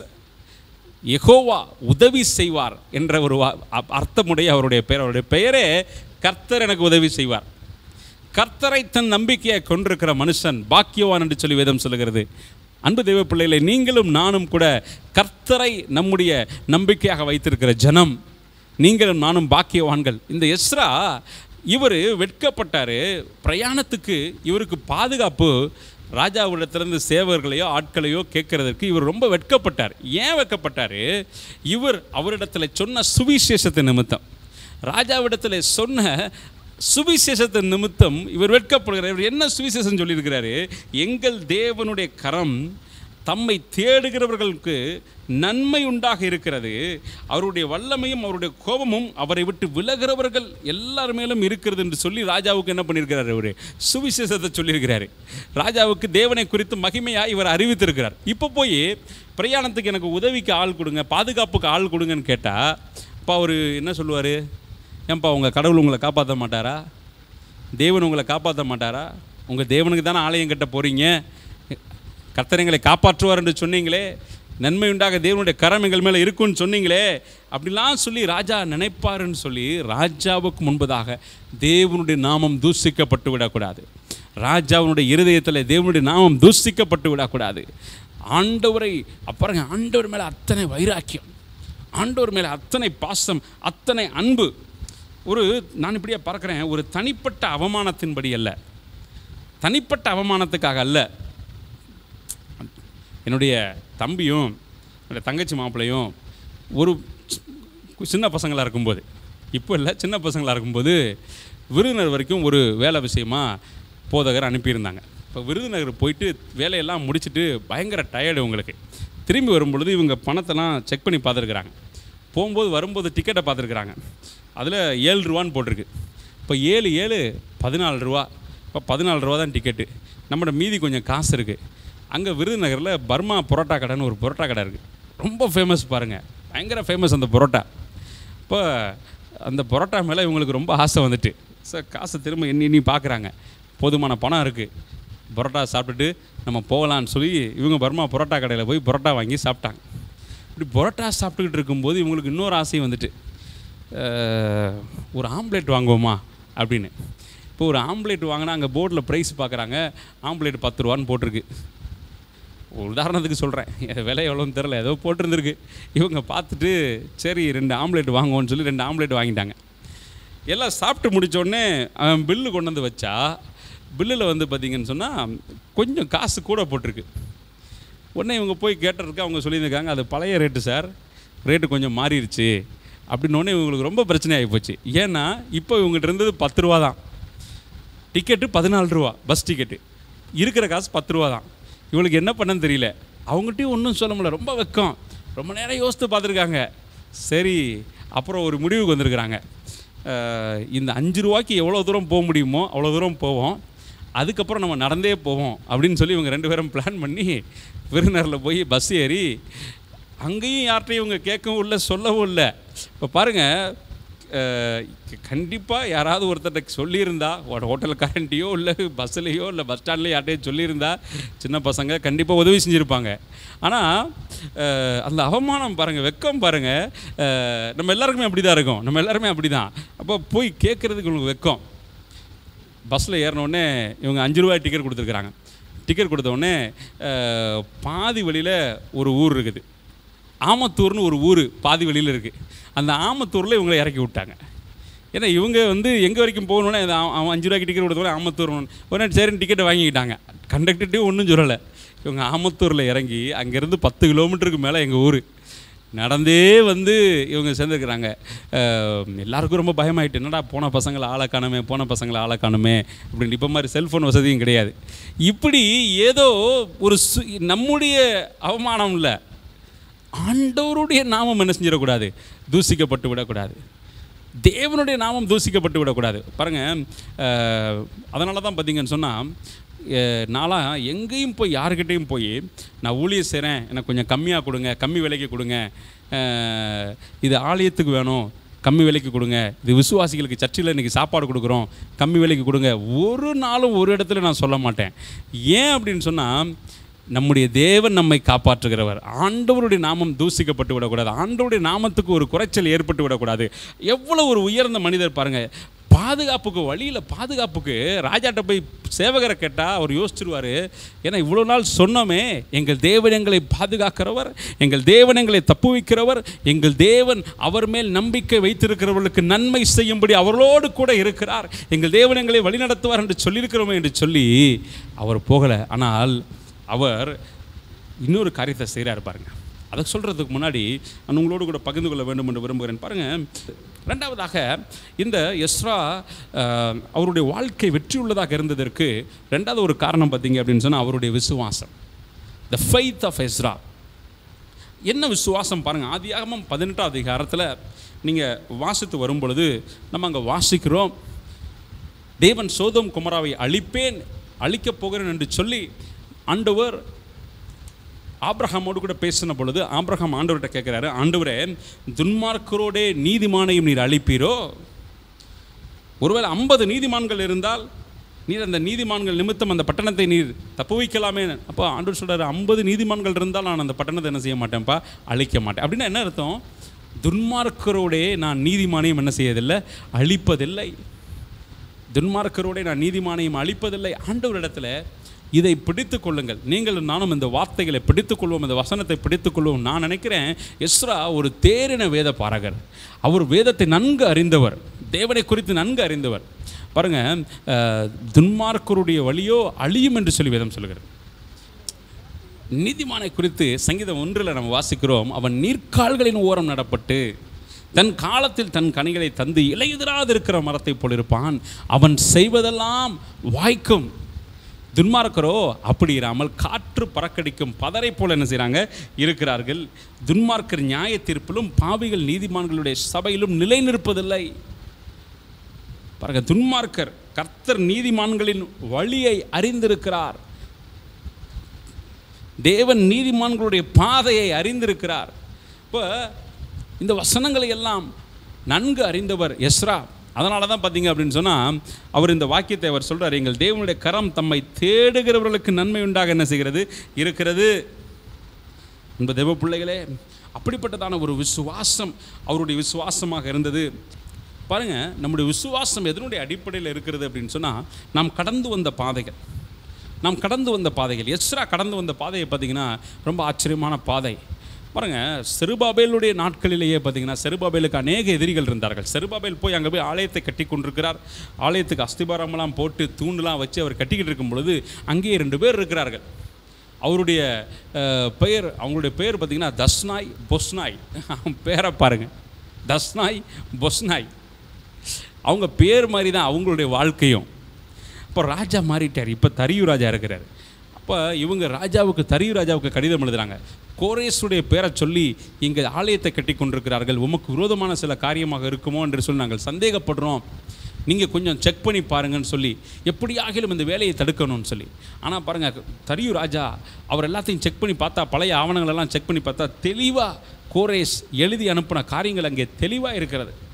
S1: யெகோவா உதவி செய்வார் என்ற ஒரு வா- அ- அர்த்தமுடைய அவருடைய பெயர் அவருடைய பெயரே கர்த்தர் எனக்கு உதவி செய்வார் கர்த்தரை தன் நம்பிக்கையை கொண்டிருக்கிற மனுஷன் பாக்கியவான் என்று சொல்லி வேதம் சொல்லுகிறது அன்பு தெய்வ பிள்ளைகளை நீங்களும் நானும் கூட கர்த்தரை நம்முடைய நம்பிக்கையாக வைத்திருக்கிற ஜனம் நீங்களும் நானும் பாக்கியவான்கள் இந்த எஸ்ரா இவர் வெட்கப்பட்டார் பிரயாணத்துக்கு இவருக்கு பாதுகாப்பு ராஜாவிடத்திலிருந்து சேவர்களையோ ஆட்களையோ கேட்கறதற்கு இவர் ரொம்ப வெட்கப்பட்டார் ஏன் வெட்கப்பட்டார் இவர் அவரிடத்தில் சொன்ன சுவிசேஷத்தை நிமித்தம் ராஜாவிடத்தில் சொன்ன சுவிசேஷத்தின் நிமித்தம் இவர் வெட்கப்படுகிறார் இவர் என்ன சுவிசேஷம் சொல்லியிருக்கிறாரு எங்கள் தேவனுடைய கரம் தம்மை தேடுகிறவர்களுக்கு நன்மை உண்டாக இருக்கிறது அவருடைய வல்லமையும் அவருடைய கோபமும் அவரை விட்டு விலகிறவர்கள் எல்லார் மேலும் இருக்கிறது என்று சொல்லி ராஜாவுக்கு என்ன பண்ணியிருக்கிறார் இவர் சுவிசேஷத்தை சொல்லியிருக்கிறாரு ராஜாவுக்கு தேவனை குறித்து மகிமையாக இவர் அறிவித்திருக்கிறார் இப்போ போய் பிரயாணத்துக்கு எனக்கு உதவிக்கு ஆள் கொடுங்க பாதுகாப்புக்கு ஆள் கொடுங்கன்னு கேட்டால் அப்போ அவர் என்ன சொல்லுவார் ஏன்பா உங்கள் கடவுள் உங்களை காப்பாற்ற மாட்டாரா தேவன் உங்களை காப்பாற்ற மாட்டாரா உங்கள் தேவனுக்கு தானே ஆலயம் கட்ட போகிறீங்க கர்த்தரைங்களை காப்பாற்றுவார் என்று சொன்னீங்களே நன்மை உண்டாக தேவனுடைய கரம் எங்கள் மேலே இருக்குன்னு சொன்னீங்களே அப்படிலாம் சொல்லி ராஜா நினைப்பாருன்னு சொல்லி ராஜாவுக்கு முன்பதாக தேவனுடைய நாமம் தூஷிக்கப்பட்டு விடக்கூடாது ராஜாவினுடைய இருதயத்தில் தேவனுடைய நாமம் தூஷிக்கப்பட்டு விடக்கூடாது ஆண்டவரை அப்புறம் ஆண்டவர் மேலே அத்தனை வைராக்கியம் ஆண்டவர் மேலே அத்தனை பாசம் அத்தனை அன்பு ஒரு நான் இப்படியே பார்க்குறேன் ஒரு தனிப்பட்ட அவமானத்தின்படி அல்ல தனிப்பட்ட அவமானத்துக்காக அல்ல என்னுடைய தம்பியும் என்னுடைய தங்கச்சி மாப்பிள்ளையும் ஒரு சி- சின்ன பசங்களாக இருக்கும்போது இப்போ இல்லை சின்ன பசங்களாக இருக்கும்போது விருதுநகர் வரைக்கும் ஒரு வேலை விஷயமா போதகர் அனுப்பியிருந்தாங்க இப்போ விருதுநகர் போயிட்டு வேலையெல்லாம் முடிச்சுட்டு பயங்கர டயர்டு உங்களுக்கு திரும்பி வரும்பொழுது இவங்க பணத்தெல்லாம் செக் பண்ணி பார்த்துருக்குறாங்க போகும்போது வரும்போது டிக்கெட்டை பார்த்துருக்குறாங்க அதில் ஏழு ரூபான்னு போட்டிருக்கு இப்போ ஏழு ஏழு பதினாலு ரூபா இப்போ பதினாலு ரூபா தான் டிக்கெட்டு நம்மளோட மீதி கொஞ்சம் காசு இருக்குது அங்கே விருதுநகரில் பர்மா பரோட்டா கடைன்னு ஒரு பரோட்டா கடை இருக்குது ரொம்ப ஃபேமஸ் பாருங்கள் பயங்கர ஃபேமஸ் அந்த பரோட்டா இப்போ அந்த பரோட்டா மேலே இவங்களுக்கு ரொம்ப ஆசை வந்துட்டு சார் காசை திரும்ப எண்ணி எண்ணி பார்க்குறாங்க போதுமான பணம் இருக்குது பரோட்டா சாப்பிட்டுட்டு நம்ம போகலான்னு சொல்லி இவங்க பர்மா பரோட்டா கடையில் போய் பரோட்டா வாங்கி சாப்பிட்டாங்க இப்படி பரோட்டா சாப்பிட்டுக்கிட்டு இருக்கும்போது இவங்களுக்கு இன்னொரு ஆசையும் வந்துட்டு அஹ், ஒரு ஆம்லேட் வாங்குவோமா அப்படின்னு இப்போ ஒரு ஆம்லேட் வாங்கினா அங்கே போர்டில் ப்ரைஸ் பார்க்குறாங்க ஆம்லேட் பத்து ரூபான்னு போட்டிருக்கு ஒரு உதாரணத்துக்கு சொல்கிறேன் விலை எவ்வளோன்னு தெரில ஏதோ போட்டிருந்துருக்கு இவங்க பார்த்துட்டு சரி ரெண்டு ஆம்லேட் வாங்குவோன்னு சொல்லி ரெண்டு ஆம்லேட் வாங்கிட்டாங்க எல்லாம் சாப்பிட்டு முடிச்ச உடனே அவன் பில்லு கொண்டு வந்து வச்சா பில்லில் வந்து பார்த்தீங்கன்னு சொன்னால் கொஞ்சம் காசு கூட போட்டிருக்கு உடனே இவங்க போய் கேட்டதுக்கு அவங்க சொல்லியிருக்காங்க அது பழைய ரேட்டு சார் ரேட்டு கொஞ்சம் மாறிடுச்சு அப்படின்னு உடனே இவங்களுக்கு ரொம்ப பிரச்சனை ஆகி போச்சு ஏன்னா இப்போ இவங்ககிட்ட இருந்தது பத்து ரூபா தான் டிக்கெட்டு பதினாலு ரூபா பஸ் டிக்கெட்டு இருக்கிற காசு பத்து ரூபா தான் இவளுக்கு என்ன பண்ணன்னு தெரியல அவங்ககிட்டயும் ஒன்றும் சொல்ல முடியல ரொம்ப வெக்கம் ரொம்ப நேரம் யோசித்து பார்த்துருக்காங்க சரி அப்புறம் ஒரு முடிவுக்கு வந்திருக்கிறாங்க அஹ், இந்த அஞ்சு ரூபாய்க்கு எவ்வளோ தூரம் போக முடியுமோ அவ்வளோ தூரம் போவோம் அதுக்கப்புறம் நம்ம நடந்தே போவோம் அப்படின்னு சொல்லி இவங்க ரெண்டு பேரும் பிளான் பண்ணி விருந்தினரில் போய் பஸ் ஏறி அங்கேயும் யார்கிட்டையும் இவங்க கேட்கவும் இல்லை சொல்லவும் இல்லை இப்போ பாருங்கள் கண்டிப்பாக யாராவது ஒருத்தர்கிட்ட சொல்லியிருந்தா ஒரு ஹோட்டல்காரன்ட்டியோ இல்லை பஸ்ஸுலேயோ இல்லை பஸ் ஸ்டாண்ட்லேயோ யார்ட்டையோ சொல்லியிருந்தா சின்ன பசங்க கண்டிப்பாக உதவி செஞ்சுருப்பாங்க ஆனால் அந்த அவமானம் பாருங்கள் வெக்கம் பாருங்கள் நம்ம எல்லாருக்குமே அப்படி தான் இருக்கும் நம்ம எல்லாருமே அப்படி தான் அப்போ போய் கேட்குறதுக்கு உங்களுக்கு வெக்கம் பஸ்ஸில் ஏறினோடனே இவங்க அஞ்சு ரூபாய் டிக்கெட் கொடுத்துருக்குறாங்க டிக்கெட் கொடுத்த உடனே அஹ், பாதி வழியில் ஒரு ஊர் இருக்குது ஆமத்தூர்னு ஒரு ஊர் பாதி வழியில் இருக்குது அந்த ஆமத்தூரில் இவங்களை இறக்கி விட்டாங்க ஏன்னா இவங்க வந்து எங்கே வரைக்கும் போகணுன்னா இது அவன் அவன் அஞ்சு ரூபாய்க்கு டிக்கெட் கொடுத்தோன்னே ஆமத்தூர் உடனே சரின்னு டிக்கெட்டை வாங்கிக்கிட்டாங்க கண்டக்டர்ட்டையும் ஒன்றும் சொல்லலை இவங்க ஆமத்தூரில் இறங்கி அங்கேருந்து பத்து கிலோமீட்டருக்கு மேலே எங்கள் ஊர் நடந்தே வந்து இவங்க சேர்ந்துருக்குறாங்க எல்லாருக்கும் ரொம்ப பயமாயிட்டு என்னடா போன பசங்களை ஆளை காணுமே போன பசங்களை ஆளை காணுமே அப்படின்னு இப்போ மாதிரி செல்ஃபோன் வசதியும் கிடையாது இப்படி ஏதோ ஒரு சு நம்முடைய அவமானம் இல்லை ஆண்டவருடைய நாமம் என்ன செஞ்சிடக்கூடாது தூசிக்கப்பட்டு விடக்கூடாது தேவனுடைய நாமம் தூசிக்கப்பட்டு விடக்கூடாது பாருங்கள் அதனால தான் பார்த்தீங்கன்னு சொன்னால் நான்லாம் எங்கேயும் போய் யாருக்கிட்டேயும் போய் நான் ஊழியர் செய்கிறேன் எனக்கு கொஞ்சம் கம்மியாக கொடுங்க கம்மி விலைக்கு கொடுங்க அஹ், இது ஆலயத்துக்கு வேணும் கம்மி விலைக்கு கொடுங்க இது விசுவாசிகளுக்கு சர்ச்சில் இன்றைக்கி சாப்பாடு கொடுக்குறோம் கம்மி விலைக்கு கொடுங்க ஒரு நாளும் ஒரு இடத்துல நான் சொல்ல மாட்டேன் ஏன் அப்படின்னு சொன்னால் நம்முடைய தேவன் நம்மை காப்பாற்றுகிறவர் ஆண்டவருடைய நாமம் தூசிக்கப்பட்டு விடக்கூடாது ஆண்டவருடைய நாமத்துக்கு ஒரு குறைச்சல் ஏற்பட்டு விடக்கூடாது எவ்வளோ ஒரு உயர்ந்த மனிதர் பாருங்க பாதுகாப்புக்கு வழியில் பாதுகாப்புக்கு ராஜாட்ட போய் சேவகரை கேட்டால் அவர் யோசிச்சிருவார் ஏன்னா இவ்வளோ நாள் சொன்னோமே எங்கள் தேவன் எங்களை பாதுகாக்கிறவர் எங்கள் தேவன் எங்களை தப்புவிக்கிறவர் எங்கள் தேவன் அவர் மேல் நம்பிக்கை வைத்திருக்கிறவர்களுக்கு நன்மை செய்யும்படி அவர்களோடு கூட இருக்கிறார் எங்கள் தேவன் எங்களை வழிநடத்துவார் என்று சொல்லியிருக்கிறோமே என்று சொல்லி அவர் போகலை ஆனால் அவர் இன்னொரு காரியத்தை செய்கிறாரு பாருங்க அதை சொல்கிறதுக்கு முன்னாடி நான் உங்களோடு கூட பகிர்ந்து கொள்ள வேண்டும் என்று விரும்புகிறேன் பாருங்கள் ரெண்டாவதாக இந்த எஸ்ரா அஹ், அவருடைய வாழ்க்கை வெற்றியுள்ளதாக இருந்ததற்கு ரெண்டாவது ஒரு காரணம் பார்த்தீங்க அப்படின்னு சொன்னால் அவருடைய விசுவாசம் த ஃபைத் ஆஃப் எஸ்ரா என்ன விசுவாசம் பாருங்கள் ஆதியாகமம் பதினெட்டாம் அதிகாரத்தில் நீங்கள் வாசித்து வரும் பொழுது நம்ம அங்கே வாசிக்கிறோம் தேவன் சோதம் குமராவை அழிப்பேன் அழிக்கப் போகிறேன் என்று சொல்லி ஆண்டவர் ஆபிரகாமோடு கூட பேசின பொழுது ஆபிரகாம் ஆண்டவர்கிட்ட கேட்குறாரு ஆண்டவரே துன்மார்க்கரோடே நீதிமானையும் நீர் அழிப்பீரோ ஒருவேளை ஐம்பது நீதிமான்கள் இருந்தால் நீர் அந்த நீதிமான்கள் நிமித்தம் அந்த பட்டணத்தை நீர் தப்புவிக்கலாமே அப்போ ஆண்டவர் சொல்றாரு ஐம்பது நீதிமான்கள் இருந்தால் நான் அந்த பட்டணத்தை என்ன செய்ய மாட்டேன்ப்பா அழிக்க மாட்டேன் அப்படின்னா என்ன அர்த்தம் துன்மார்க்கரோடே நான் நீதிமானையும் என்ன செய்யதில்லை அழிப்பதில்லை துன்மார்க்கரோடே நான் நீதிமானையும் அழிப்பதில்லை ஆண்டவரிடத்துல இதை பிடித்து கொள்ளுங்கள் நீங்கள் நானும் இந்த வார்த்தைகளை பிடித்துக் கொள்வோம் இந்த வசனத்தை பிடித்துக் கொள்வோம் நான் நினைக்கிறேன் எஸ்ரா ஒரு தேரின வேத பாரகர் அவர் வேதத்தை நன்கு அறிந்தவர் தேவனை குறித்து நன்கு அறிந்தவர் பாருங்க அஹ், துன்மார்க்கருடைய வழியோ அழியும் என்று சொல்லி வேதம் சொல்கிறது நீதிமானை குறித்து சங்கீதம் ஒன்றில் நம்ம வாசிக்கிறோம் அவன் நீர்க்கால்களின் ஓரம் நடப்பட்டு தன் காலத்தில் தன் கனிகளை தந்து இலையுதிராதிருக்கிற மரத்தைப் போல் இருப்பான் அவன் செய்வதெல்லாம் வாய்க்கும் துன்மார்க்கரோ அப்படி இராமல் காற்று பறக்கடிக்கும் பதரை போல என்ன செய்கிறாங்க இருக்கிறார்கள் துன்மார்க்கர் நியாய தீர்ப்பிலும் பாவிகள் நீதிமான்களுடைய சபையிலும் நிலை நிற்பதில்லை பாருங்க துன்மார்க்கர் கர்த்தர் நீதிமான்களின் வழியை அறிந்திருக்கிறார் தேவன் நீதிமான்களுடைய பாதையை அறிந்திருக்கிறார் இப்போ இந்த வசனங்களை எல்லாம் நன்கு அறிந்தவர் எஸ்ரா அதனால தான் பார்த்தீங்க அப்படின்னு சொன்னால் அவர் இந்த வாக்கியத்தை அவர் சொல்றார் எங்கள் தேவனுடைய கரம் தம்மை தேடுகிறவர்களுக்கு நன்மை உண்டாக என்ன செய்கிறது இருக்கிறது அன்பு தேவ பிள்ளைகளே அப்படிப்பட்டதான ஒரு விசுவாசம் அவருடைய விசுவாசமாக இருந்தது பாருங்க நம்முடைய விசுவாசம் எதனுடைய அடிப்படையில் இருக்கிறது அப்படின்னு சொன்னால் நாம் கடந்து வந்த பாதைகள் நாம் கடந்து வந்த பாதைகள் எஸ்ரா கடந்து வந்த பாதையை பார்த்தீங்கன்னா ரொம்ப ஆச்சரியமான பாதை பாருங்க செருபாபேலுடைய நாட்களிலேயே பார்த்தீங்கன்னா செருபாபேலுக்கு அநேக எதிரிகள் இருந்தார்கள் செருபாபேல் போய் அங்கே போய் ஆலயத்தை கட்டி கொண்டிருக்கிறார் ஆலயத்துக்கு அஸ்திபாரமெல்லாம் போட்டு தூண்லாம் வச்சு அவர் கட்டிக்கிட்டு இருக்கும் பொழுது அங்கேயே ரெண்டு பேர் இருக்கிறார்கள் அவருடைய அஹ், பெயர் அவங்களுடைய பெயர் பார்த்தீங்கன்னா தஸ்னாய் பொஸ்னாய் அவன் பேரை பாருங்க தஸ்னாய் பொஸ்னாய் அவங்க பேர் மாதிரி தான் அவங்களுடைய வாழ்க்கையும் இப்போ ராஜா மாறிட்டார் இப்போ தரியு ராஜா இருக்கிறார் அப்போ இவங்க ராஜாவுக்கு தரியு ராஜாவுக்கு கடிதம் எழுதுறாங்க கோரேஸுடைய பேரை சொல்லி எங்கள் ஆலயத்தை கட்டி கொண்டிருக்கிறார்கள் உமக்கு விரோதமான சில காரியமாக இருக்குமோ என்று சொல்லி நாங்கள் சந்தேகப்படுறோம் நீங்கள் கொஞ்சம் செக் பண்ணி பாருங்கன்னு சொல்லி எப்படியாகிலும் இந்த வேலையை தடுக்கணும்னு சொல்லி ஆனால் பாருங்கள் தரியு ராஜா அவர் எல்லாத்தையும் செக் பண்ணி பார்த்தா பழைய ஆவணங்களெல்லாம் செக் பண்ணி பார்த்தா தெளிவாக கோரேஸ் எழுதி அனுப்பின காரியங்கள் அங்கே தெளிவாக இருக்கிறது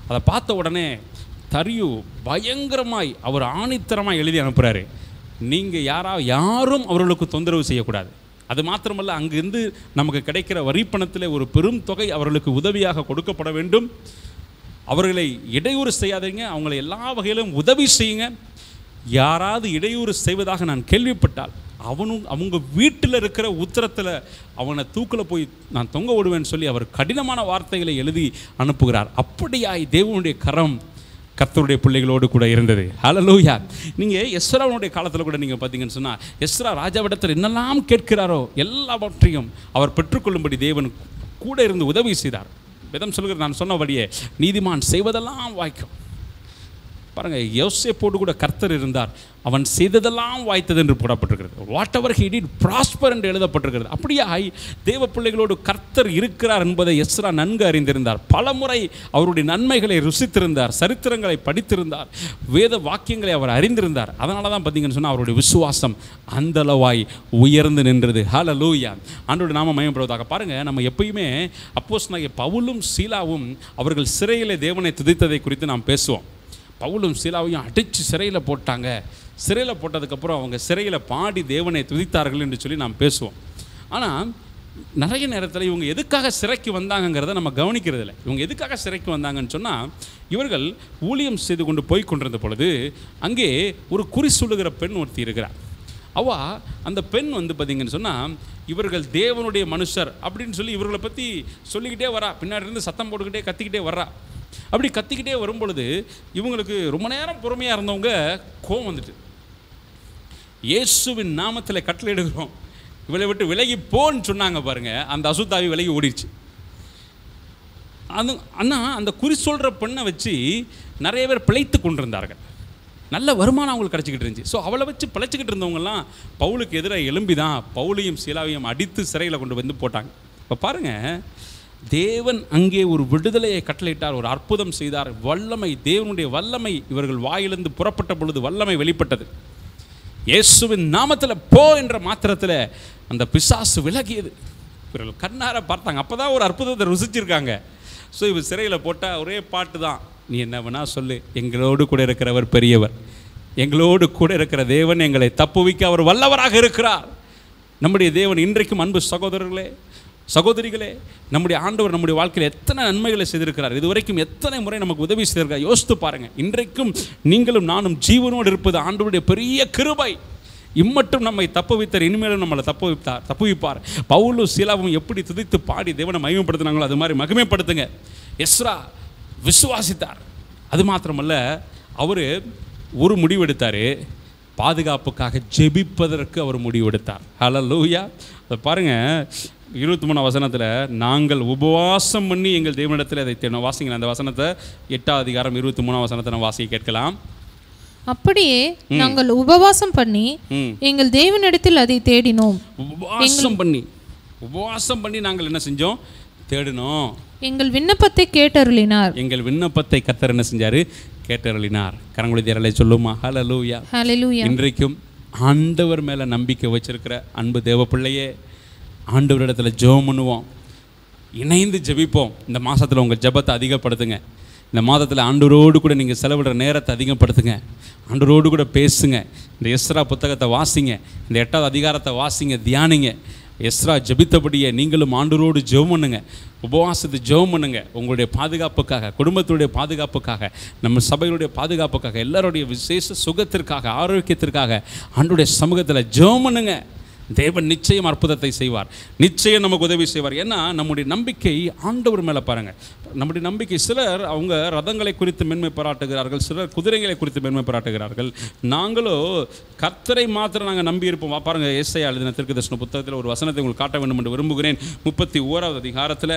S1: அதை பார்த்த உடனே தரியு பயங்கரமாய் அவர் ஆணித்தரமாக எழுதி அனுப்புகிறாரு நீங்கள் யாரா யாரும் அவர்களுக்கு தொந்தரவு செய்யக்கூடாது அது மாத்திரமல்ல அங்கிருந்து நமக்கு கிடைக்கிற வரிப்பணத்தில் ஒரு பெரும் தொகை அவர்களுக்கு உதவியாக கொடுக்கப்பட வேண்டும் அவர்களை இடையூறு செய்யாதீங்க அவங்களை எல்லா வகையிலும் உதவி செய்யுங்க யாராவது இடையூறு செய்வதாக நான் கேள்விப்பட்டால் அவனும் அவங்க வீட்டில் இருக்கிற உத்தரத்தில் அவனை தூக்கில் போய் நான் தொங்க விடுவேன்னு சொல்லி அவர் கடினமான வார்த்தைகளை எழுதி அனுப்புகிறார் அப்படியாய் தேவனுடைய கரம் கர்த்தருடைய பிள்ளைகளோடு கூட இருந்தது ஹalleluya நீங்கள் எஸ்ராவுடைய காலத்தில் கூட நீங்கள் பார்த்தீங்கன்னு சொன்னால் எஸ்ரா ராஜாவிடத்தில் என்னெல்லாம் கேட்கிறாரோ எல்லாவற்றையும் அவர் பெற்றுக்கொள்ளும்படி தேவன் கூட இருந்து உதவி செய்தார் வேதம் சொல்கிற நான் சொன்னபடியே நீதிமான் செய்வதெல்லாம் வாய்க்கும் பாருங்க யோசேப்போடு கூட கர்த்தர் இருந்தார் அவன் செய்ததெல்லாம் வாய்த்தது என்று போடப்பட்டிருக்கிறது whatever he did prosper என்று எழுதப்பட்டிருக்கிறது அப்படியாய் தேவ பிள்ளைகளோடு கர்த்தர் இருக்கிறார் என்பதை எஸ்ரா நன்கு அறிந்திருந்தார் பலமுறை அவருடைய நன்மைகளை ருசித்திருந்தார் சரித்திரங்களை படித்திருந்தார் வேத வாக்கியங்களை அவர் அறிந்திருந்தார் அதனால தான் பார்த்தீங்கன்னு சொன்னால் அவருடைய விசுவாசம் அந்தளவாய் உயர்ந்து நின்றது ஹால லூயா ஆண்டோட நாம மயப்படுவதாக பாருங்க நம்ம எப்பயுமே அப்போஸ் பவுலும் சீலாவும் அவர்கள் சிறையிலே தேவனை துதித்ததை குறித்து நாம் பேசுவோம் பவுலும் சீலாவையும் அடித்து சிறையில் போட்டாங்க சிறையில் போட்டதுக்கப்புறம் அவங்க சிறையில் பாடி தேவனை துதித்தார்கள் என்று சொல்லி நாம் பேசுவோம் ஆனால் நிறைய நேரத்தில் இவங்க எதுக்காக சிறைக்கு வந்தாங்கங்கிறத நம்ம கவனிக்கிறது இல்லை இவங்க எதுக்காக சிறைக்கு வந்தாங்கன்னு சொன்னால் இவர்கள் ஊழியம் செய்து கொண்டு போய் கொண்டிருந்த பொழுது அங்கே ஒரு குறி சொல்லுகிற பெண் ஒருத்தி இருக்கிறார் அவ அந்த பெண் வந்து பார்த்தீங்கன்னு சொன்னால் இவர்கள் தேவனுடைய மனுஷர் அப்படின்னு சொல்லி இவர்களை பற்றி சொல்லிக்கிட்டே வரா பின்னாடி இருந்து சத்தம் போட்டுக்கிட்டே கத்திக்கிட்டே வர்றா அப்படி கத்திக்கிட்டே வரும் பொழுது இவங்களுக்கு ரொம்ப நேரம் பொறுமையாக இருந்தவங்க கோவம் வந்துட்டு இயேசுவின் நாமத்தில் கட்டளையிடுகிறோம் இவளை விட்டு விலகி போன்னு சொன்னாங்க பாருங்க அந்த அசுத்தாவி விலகி ஓடிடுச்சு அது அண்ணா அந்த குறி சொல்கிற பெண்ணை வச்சு நிறைய பேர் பிழைத்து கொண்டிருந்தார்கள் நல்ல வருமானம் அவங்களுக்கு கிடச்சிக்கிட்டு இருந்துச்சு ஸோ அவளை வச்சு பிழைச்சிக்கிட்டு இருந்தவங்கலாம் பவுலுக்கு எதிராக எலும்பி தான் பவுலையும் சீலாவையும் அடித்து சிறையில் கொண்டு வந்து போட்டாங்க இப்போ பாருங்கள் தேவன் அங்கே ஒரு விடுதலையை கட்டளையிட்டார் ஒரு அற்புதம் செய்தார் வல்லமை தேவனுடைய வல்லமை இவர்கள் வாயிலிருந்து புறப்பட்ட பொழுது வல்லமை வெளிப்பட்டது இயேசுவின் நாமத்தில் போ என்ற மாத்திரத்தில் அந்த பிசாசு விலகியது இவர்கள் கண்ணார பார்த்தாங்க அப்போ தான் ஒரு அற்புதத்தை ருசிச்சிருக்காங்க ஸோ இவர் சிறையில் போட்டால் ஒரே பாட்டு தான் நீ என்ன வேணா சொல்லு எங்களோடு கூட இருக்கிறவர் பெரியவர் எங்களோடு கூட இருக்கிற தேவன் எங்களை தப்புவிக்க அவர் வல்லவராக இருக்கிறார் நம்முடைய தேவன் இன்றைக்கும் அன்பு சகோதரர்களே சகோதரிகளே நம்முடைய ஆண்டவர் நம்முடைய வாழ்க்கையில் எத்தனை நன்மைகளை செய்திருக்கிறார் இதுவரைக்கும் எத்தனை முறை நமக்கு உதவி செய்திருக்கிறார் யோசித்து பாருங்க இன்றைக்கும் நீங்களும் நானும் ஜீவனோடு இருப்பது ஆண்டவருடைய பெரிய கிருபை இம்மட்டும் நம்மை தப்புவித்தார் இனிமேலும் நம்மளை தப்புவித்தார் தப்புவிப்பார் பவுலும் சீலாவும் எப்படி துதித்து பாடி தேவனை மகிமைப்படுத்தினாங்களோ அது மாதிரி மகிமைப்படுத்துங்க எஸ்ரா விசுவாசித்தார் அது மாத்திரமல்ல அவர் ஒரு முடிவெடுத்தார் பாதுகாப்புக்காக ஜெபிப்பதற்கு அவர் முடிவெடுத்தார் ஹalleluya அதை பாருங்கள் இருபத்தி மூணு வசனத்தில் நாங்கள் உபவாசம் பண்ணி எங்கள் தேவனிடத்தில் அதை தேடணும் வாசிங்களேன் அந்த வசனத்தை எட்டாம் அதிகாரம் இருபத்தி மூணாம் வசனத்தை நம்ம வாசிக்க கேட்கலாம்
S2: அப்படியே நாங்கள் உபவாசம் பண்ணி
S1: ம்
S2: எங்கள் தேவனிடத்தில் அதை தேடினோம்
S1: உபவாசம் பண்ணி உபவாசம் பண்ணி நாங்கள் என்ன செஞ்சோம் தேடினோம்
S2: எங்கள் விண்ணப்பத்தை கேட்டருளினார்
S1: எங்கள் விண்ணப்பத்தை கத்தர் என்ன செஞ்சார் கேட்டருளினார் கரங்குடி தேரலை சொல்லுமா ஹalleluya
S2: ஹalleluya
S1: இன்றைக்கும் ஆண்டவர் மேலே நம்பிக்கை வச்சிருக்கிற அன்பு தேவ பிள்ளையே ஆண்டவரிடத்தில் ஜெபம் பண்ணுவோம் இணைந்து ஜெபிப்போம் இந்த மாதத்தில் உங்கள் ஜெபத்தை அதிகப்படுத்துங்க இந்த மாதத்தில் ஆண்டவரோடு கூட நீங்கள் செலவிடுற நேரத்தை அதிகப்படுத்துங்க ஆண்டவரோடு கூட பேசுங்க இந்த எஸ்ரா புத்தகத்தை வாசிங்க இந்த எட்டாவது அதிகாரத்தை வாசிங்க தியானிங்க எஸ்ரா ஜெபித்தபடியே நீங்களும் ஆண்டவரோடு ஜெபம் பண்ணுங்க உபவாசத்தை ஜெபம் பண்ணுங்க உங்களுடைய பாதுகாப்புக்காக குடும்பத்துடைய பாதுகாப்புக்காக நம்ம சபையுடைய பாதுகாப்புக்காக எல்லாருடைய விசேஷ சுகத்திற்காக ஆரோக்கியத்திற்காக ஆண்டுடைய சமூகத்தில் ஜெபம் பண்ணுங்க தேவன் நிச்சயம் அற்புதத்தை செய்வார் நிச்சயம் நமக்கு உதவி செய்வார் ஏன்னா நம்முடைய நம்பிக்கை ஆண்டவர் மேலே பாருங்கள் நம்முடைய நம்பிக்கை சிலர் அவங்க ரதங்களை குறித்து மேன்மை பாராட்டுகிறார்கள் சிலர் குதிரைகளை குறித்து மேன்மை பாராட்டுகிறார்கள் நாங்களோ கர்த்தரை மாத்திரம் நாங்கள் நம்பியிருப்போம் வா பாருங்க ஏசையா எழுதின திருக்கதர்ஷன புத்தகத்தில் ஒரு வசனத்தை உங்களுக்கு காட்ட வேண்டும் என்று விரும்புகிறேன் முப்பத்தி ஓராவது அதிகாரத்தில்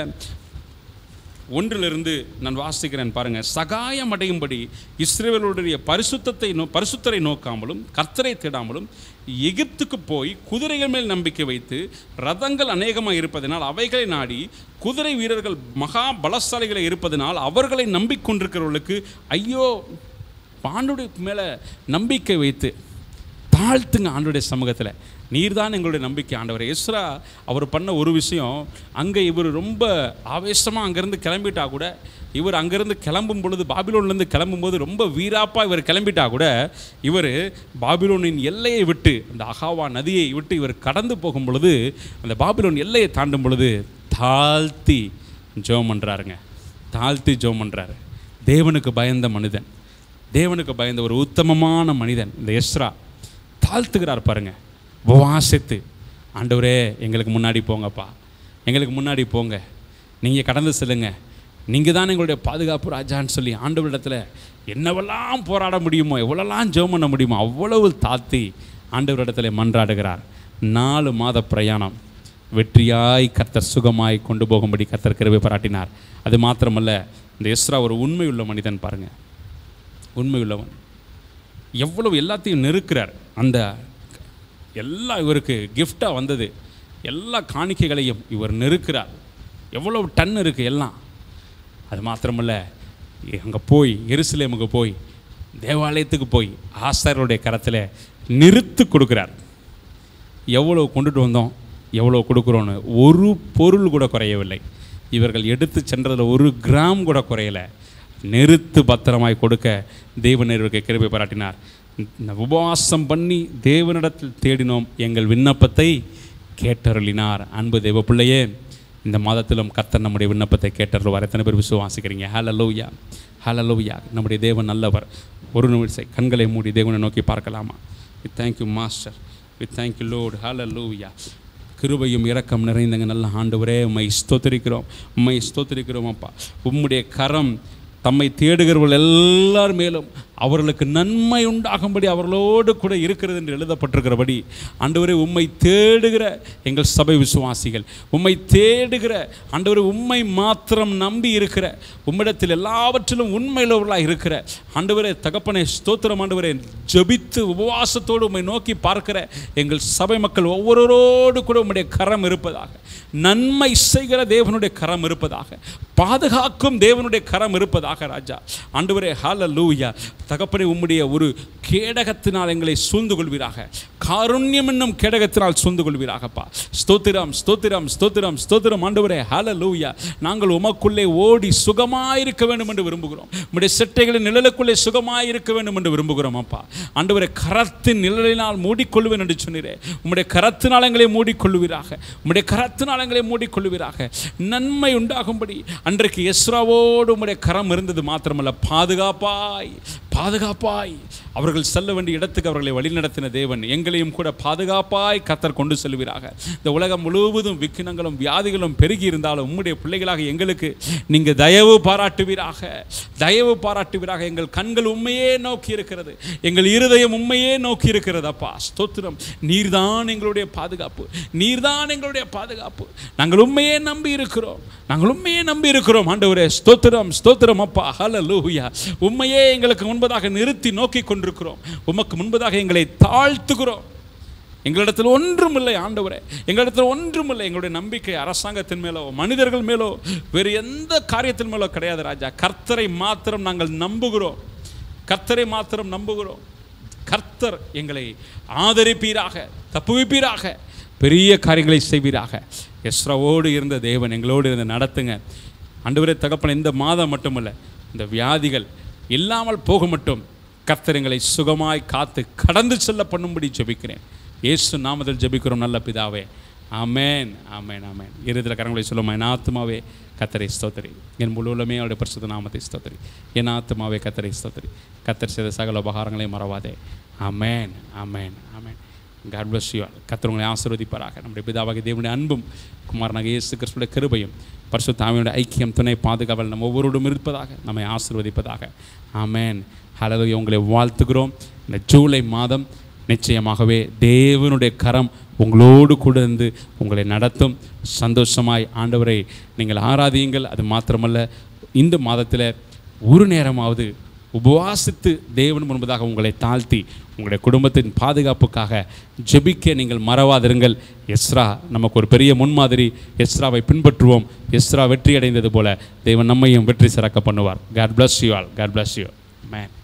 S1: ஒன்றிலிருந்து நான் வாசிக்கிறேன் பாருங்க சகாயம் அடையும்படி இஸ்ரேலுடைய பரிசுத்தத்தை நோ பரிசுத்தரை நோக்காமலும் கர்த்தரை தேடாமலும் எகிப்துக்கு போய் குதிரைகள் மேல் நம்பிக்கை வைத்து ரதங்கள் அநேகமாக இருப்பதனால் அவைகளை நாடி குதிரை வீரர்கள் மகா பலசாலிகளை இருப்பதனால் அவர்களை நம்பிக்கொண்டிருக்கிறவர்களுக்கு ஐயோ பாண்டுடைய மேலே நம்பிக்கை வைத்து தாழ்த்துங்க ஆண்டவருடைய சமூகத்தில் நீர்தான் எங்களுடைய நம்பிக்கை ஆண்டவர் எஸ்ரா அவர் பண்ண ஒரு விஷயம் அங்கே இவர் ரொம்ப ஆவேசமாக அங்கேருந்து கிளம்பிட்டா கூட இவர் அங்கேருந்து கிளம்பும் பொழுது பாபிலோன்லேருந்து கிளம்பும்போது ரொம்ப வீராப்பாக இவர் கிளம்பிட்டா கூட இவர் பாபிலோனின் எல்லையை விட்டு அந்த அகாவா நதியை விட்டு இவர் கடந்து போகும் பொழுது அந்த பாபிலோன் எல்லையை தாண்டும் பொழுது தாழ்த்தி ஜெபம் பண்ணுறாருங்க தாழ்த்தி ஜெபம் பண்ணுறாரு தேவனுக்கு பயந்த மனிதன் தேவனுக்கு பயந்த ஒரு உத்தமமான மனிதன் இந்த எஸ்ரா தாழ்த்துக்கிறார் பாருங்க உபவாசித்து ஆண்டவரே எங்களுக்கு முன்னாடி போங்கப்பா எங்களுக்கு முன்னாடி போங்க நீங்கள் கடந்து செல்லுங்க நீங்கள் தான் எங்களுடைய பாதுகாப்பு ராஜான்னு சொல்லி ஆண்டவரிடத்தில் என்னவெல்லாம் போராட முடியுமோ எவ்வளோலாம் ஜெபம் பண்ண முடியுமோ அவ்வளவு தாழ்த்தி ஆண்டவரிடத்துல மன்றாடுகிறார் நாலு மாத பிரயாணம் வெற்றியாய் கர்த்தர் சுகமாய் கொண்டு போகும்படி கர்த்தர் கிருபை பாராட்டினார் அது மாத்திரமல்ல இந்த எஸ்ரா ஒரு உண்மையுள்ள மனிதன் பாருங்கள் உண்மையுள்ளவன் எவ்வளவு எல்லாத்தையும் நெருக்கிறார் அந்த எல்லாம் இவருக்கு கிஃப்டாக வந்தது எல்லா காணிக்கைகளையும் இவர் நெருக்கிறார் எவ்வளவு டன் இருக்குது எல்லாம் அது மாத்திரமல்ல அங்கே போய் எருசலேமுக்கு போய் தேவாலயத்துக்கு போய் ஆசாரியருடைய கரத்தில் நிறுத்து கொடுக்குறார் எவ்வளோ கொண்டுட்டு வந்தோம் எவ்வளோ கொடுக்குறோன்னு ஒரு பொருள் கூட குறையவில்லை இவர்கள் எடுத்து சென்றதில் ஒரு கிராம் கூட குறையலை நிறுத்து பத்திரமாய் கொடுக்க தேவன் இவருக்கு கிருபை பாராட்டினார் இந்த உபவாசம் பண்ணி தேவனிடத்தில் தேடினோம் எங்கள் விண்ணப்பத்தை கேட்டருளினார் அன்பு தேவ பிள்ளையே இந்த மாதத்திலும் கர்த்தர் நம்முடைய விண்ணப்பத்தை கேட்டருள்வார் எத்தனை பேர் விசுவாசிக்கிறீங்க ஹலலோயா ஹலலோயா நம்முடைய தேவன் நல்லவர் ஒரு நிமிஷம் கண்களை மூடி தேவனை நோக்கி பார்க்கலாமா we thank you master we thank you lord hallelujah கிருபையும் இரக்கம் நிறைந்தங்க நல்ல ஆண்டவரே உம்மை ஸ்தோத்திரிக்கிறோம் உம்மை ஸ்தோத்திரிக்கிறோம் அப்பா உம்முடைய கரம் தம்மை தேடுகிறவர்கள் எல்லார் மேலும் அவர்களுக்கு நன்மை உண்டாகும்படி அவர்களோடு கூட இருக்கிறது என்று எழுதப்பட்டிருக்கிறபடி ஆண்டவரே உம்மை தேடுகிற எங்கள் சபை விசுவாசிகள் உம்மை தேடுகிற ஆண்டவரே உம்மை மாத்திரம் நம்பி இருக்கிற உம்மிடத்தில் எல்லாவற்றிலும் உண்மையுள்ளவர்களாக இருக்கிற ஆண்டவரே தகப்பனை ஸ்தோத்திரம் ஆண்டவரே ஜெபித்து உபவாசத்தோடு உம்மை நோக்கி பார்க்கிற எங்கள் சபை மக்கள் ஒவ்வொருவரோடு கூட உம்முடைய கரம் இருப்பதாக நன்மை செய்கிற தேவனுடைய கரம் இருப்பதாக பாதுகாக்கும் தேவனுடைய கரம் இருப்பதாக ராஜா ஆண்டவரே ஹalleluya தகப்பனே உம்முடைய ஒரு கேடகத்தினால் எங்களை சூழ்ந்து கொள்வீராக காருண்யம் என்னும் கேடகத்தினால் சூழ்ந்து கொள்வீராகப்பா ஸ்தோத்திரம் ஸ்தோத்திரம் ஸ்தோத்திரம் ஸ்தோத்திரம் ஆண்டவரே ஹalleluya நாங்கள் உமக்குள்ளே ஓடி சுகமாயிருக்க வேண்டும் என்று விரும்புகிறோம் உம்முடைய செட்டைகளின் நிழலுக்குள்ளே சுகமாயிருக்க வேண்டும் என்று விரும்புகிறோம் அப்பா ஆண்டவரே கரத்தின் நிழலினால் மூடிக்கொள்வேன் என்று சொன்னீரே உம்முடைய கரத்தினால் எங்களை மூடிக்கொள்வீராக உம்முடைய கரத்தினால் எங்களை மூடிக்கொள்வீராக நன்மை உண்டாகும்படி அன்றைக்கு எஸ்ராவோடு உம்முடைய கரம் இருந்தது மாத்திரமல்ல பாதுகாப்பாய் பாதுகாப்பாய் அவர்கள் செல்ல வேண்டிய இடத்துக்கு அவர்களை வழிநடத்தின தேவன் எங்களையும் கூட பாதுகாப்பாய் கத்தர் கொண்டு செல்வீராக இந்த உலகம் முழுவதும் விக்கினங்களும் வியாதிகளும் பெருகி இருந்தாலும் உம்முடைய பிள்ளைகளாக எங்களுக்கு நீங்கள் தயவு பாராட்டுவீராக தயவு பாராட்டுவீராக எங்கள் கண்கள் உண்மையே நோக்கி இருக்கிறது எங்கள் இருதயம் உண்மையே நோக்கி இருக்கிறது அப்பா ஸ்தோத்திரம் நீர்தான் எங்களுடைய பாதுகாப்பு நீர்தான் எங்களுடைய பாதுகாப்பு நாங்கள் உண்மையே நம்பி இருக்கிறோம் நாங்கள் உண்மையே நம்பி இருக்கிறோம் ஆண்டவரே ஸ்தோத்திரம் ஸ்தோத்திரம் அப்பா ஹalleluya உண்மையே எங்களுக்கு முன்பதாக நிறுத்தி நோக்கி கொண்டிருக்கிறோம் உமக்கு முன்பதாக எங்களை தாழ்த்துகிறோம் எங்களிடத்தில் ஒன்றுமில்லை ஆண்டவரே எங்களிடத்தில் ஒன்றுமில்லை எங்களுடைய நம்பிக்கை அரசாங்கத்தின் மேலோ மனிதர்கள் மேலோ வேறு எந்த காரியத்தின் மேலோ கிடையாது ராஜா கர்த்தரை மாத்திரம் நாங்கள் நம்புகிறோம் கர்த்தரை மாத்திரம் நம்புகிறோம் கர்த்தர் எங்களை ஆதரிப்பீராக தப்புவிப்பீராக பெரிய காரியங்களை செய்வீராக எஸ்ராவோடு இருந்த தேவன் எங்களோடு இருந்து நடத்துங்க ஆண்டவரே தகப்பன இந்த மாதம் மட்டுமல்ல இந்த வியாதிகள் இல்லாமல் போக மட்டும் கர்த்தர் எங்களை சுகமாய் காத்து கடந்து செல்ல பண்ணும்படி ஜெபிக்கிறேன் இயேசு நாமத்தில் ஜெபிக்கிறோம் நல்ல பிதாவே ஆமென் ஆமென் ஆமென் இறுதியில் கரங்களை சொல்லுமா என் ஆத்மாவே கத்தரை ஸ்தோத்திரி என் முழுவலுமே அவருடைய பரிசுத்த நாமத்தை ஸ்தோத்திரி என் ஆத்மாவே கத்தரை ஸ்தோத்திரி கத்தர் செய்த சகல உபகாரங்களையும் மறவாதே amen amen amen God bless you all கத்தர் உங்களை ஆசீர்வதிப்பாராக நம்முடைய பிதாவாகிய தேவனுடைய அன்பும் குமாரனாக இயேசு கிறிஸ்துடைய கிருபையும் பரிசுத்த ஆவியுடைய ஐக்கியம் துணை பாதுகாவல் நம்ம ஒவ்வொருவரும் இருப்பதாக நம்மை ஆசீர்வதிப்பதாக ஆமென் ஹalleluya உங்களை வாழ்த்துகிறோம் இந்த ஜூலை மாதம் நிச்சயமாகவே தேவனுடைய கரம் உங்களோடு கூட இருந்து உங்களை நடத்தும் சந்தோஷமாய் ஆண்டவரை நீங்கள் ஆராதியுங்கள் அது மாத்திரமல்ல இந்த மாதத்தில் ஒரு நேரமாவது உபவாசித்து தேவன் முன்பதாக உங்களை தாழ்த்தி உங்களுடைய குடும்பத்தின் பாதுகாப்புக்காக ஜெபிக்க நீங்கள் மறவாதிருங்கள் எஸ்ரா நமக்கு ஒரு பெரிய முன்மாதிரி எஸ்ராவை பின்பற்றுவோம் எஸ்ரா வெற்றி அடைந்தது போல தேவன் நம்மையும் வெற்றி சிறக்க பண்ணுவார் God bless you all God bless you man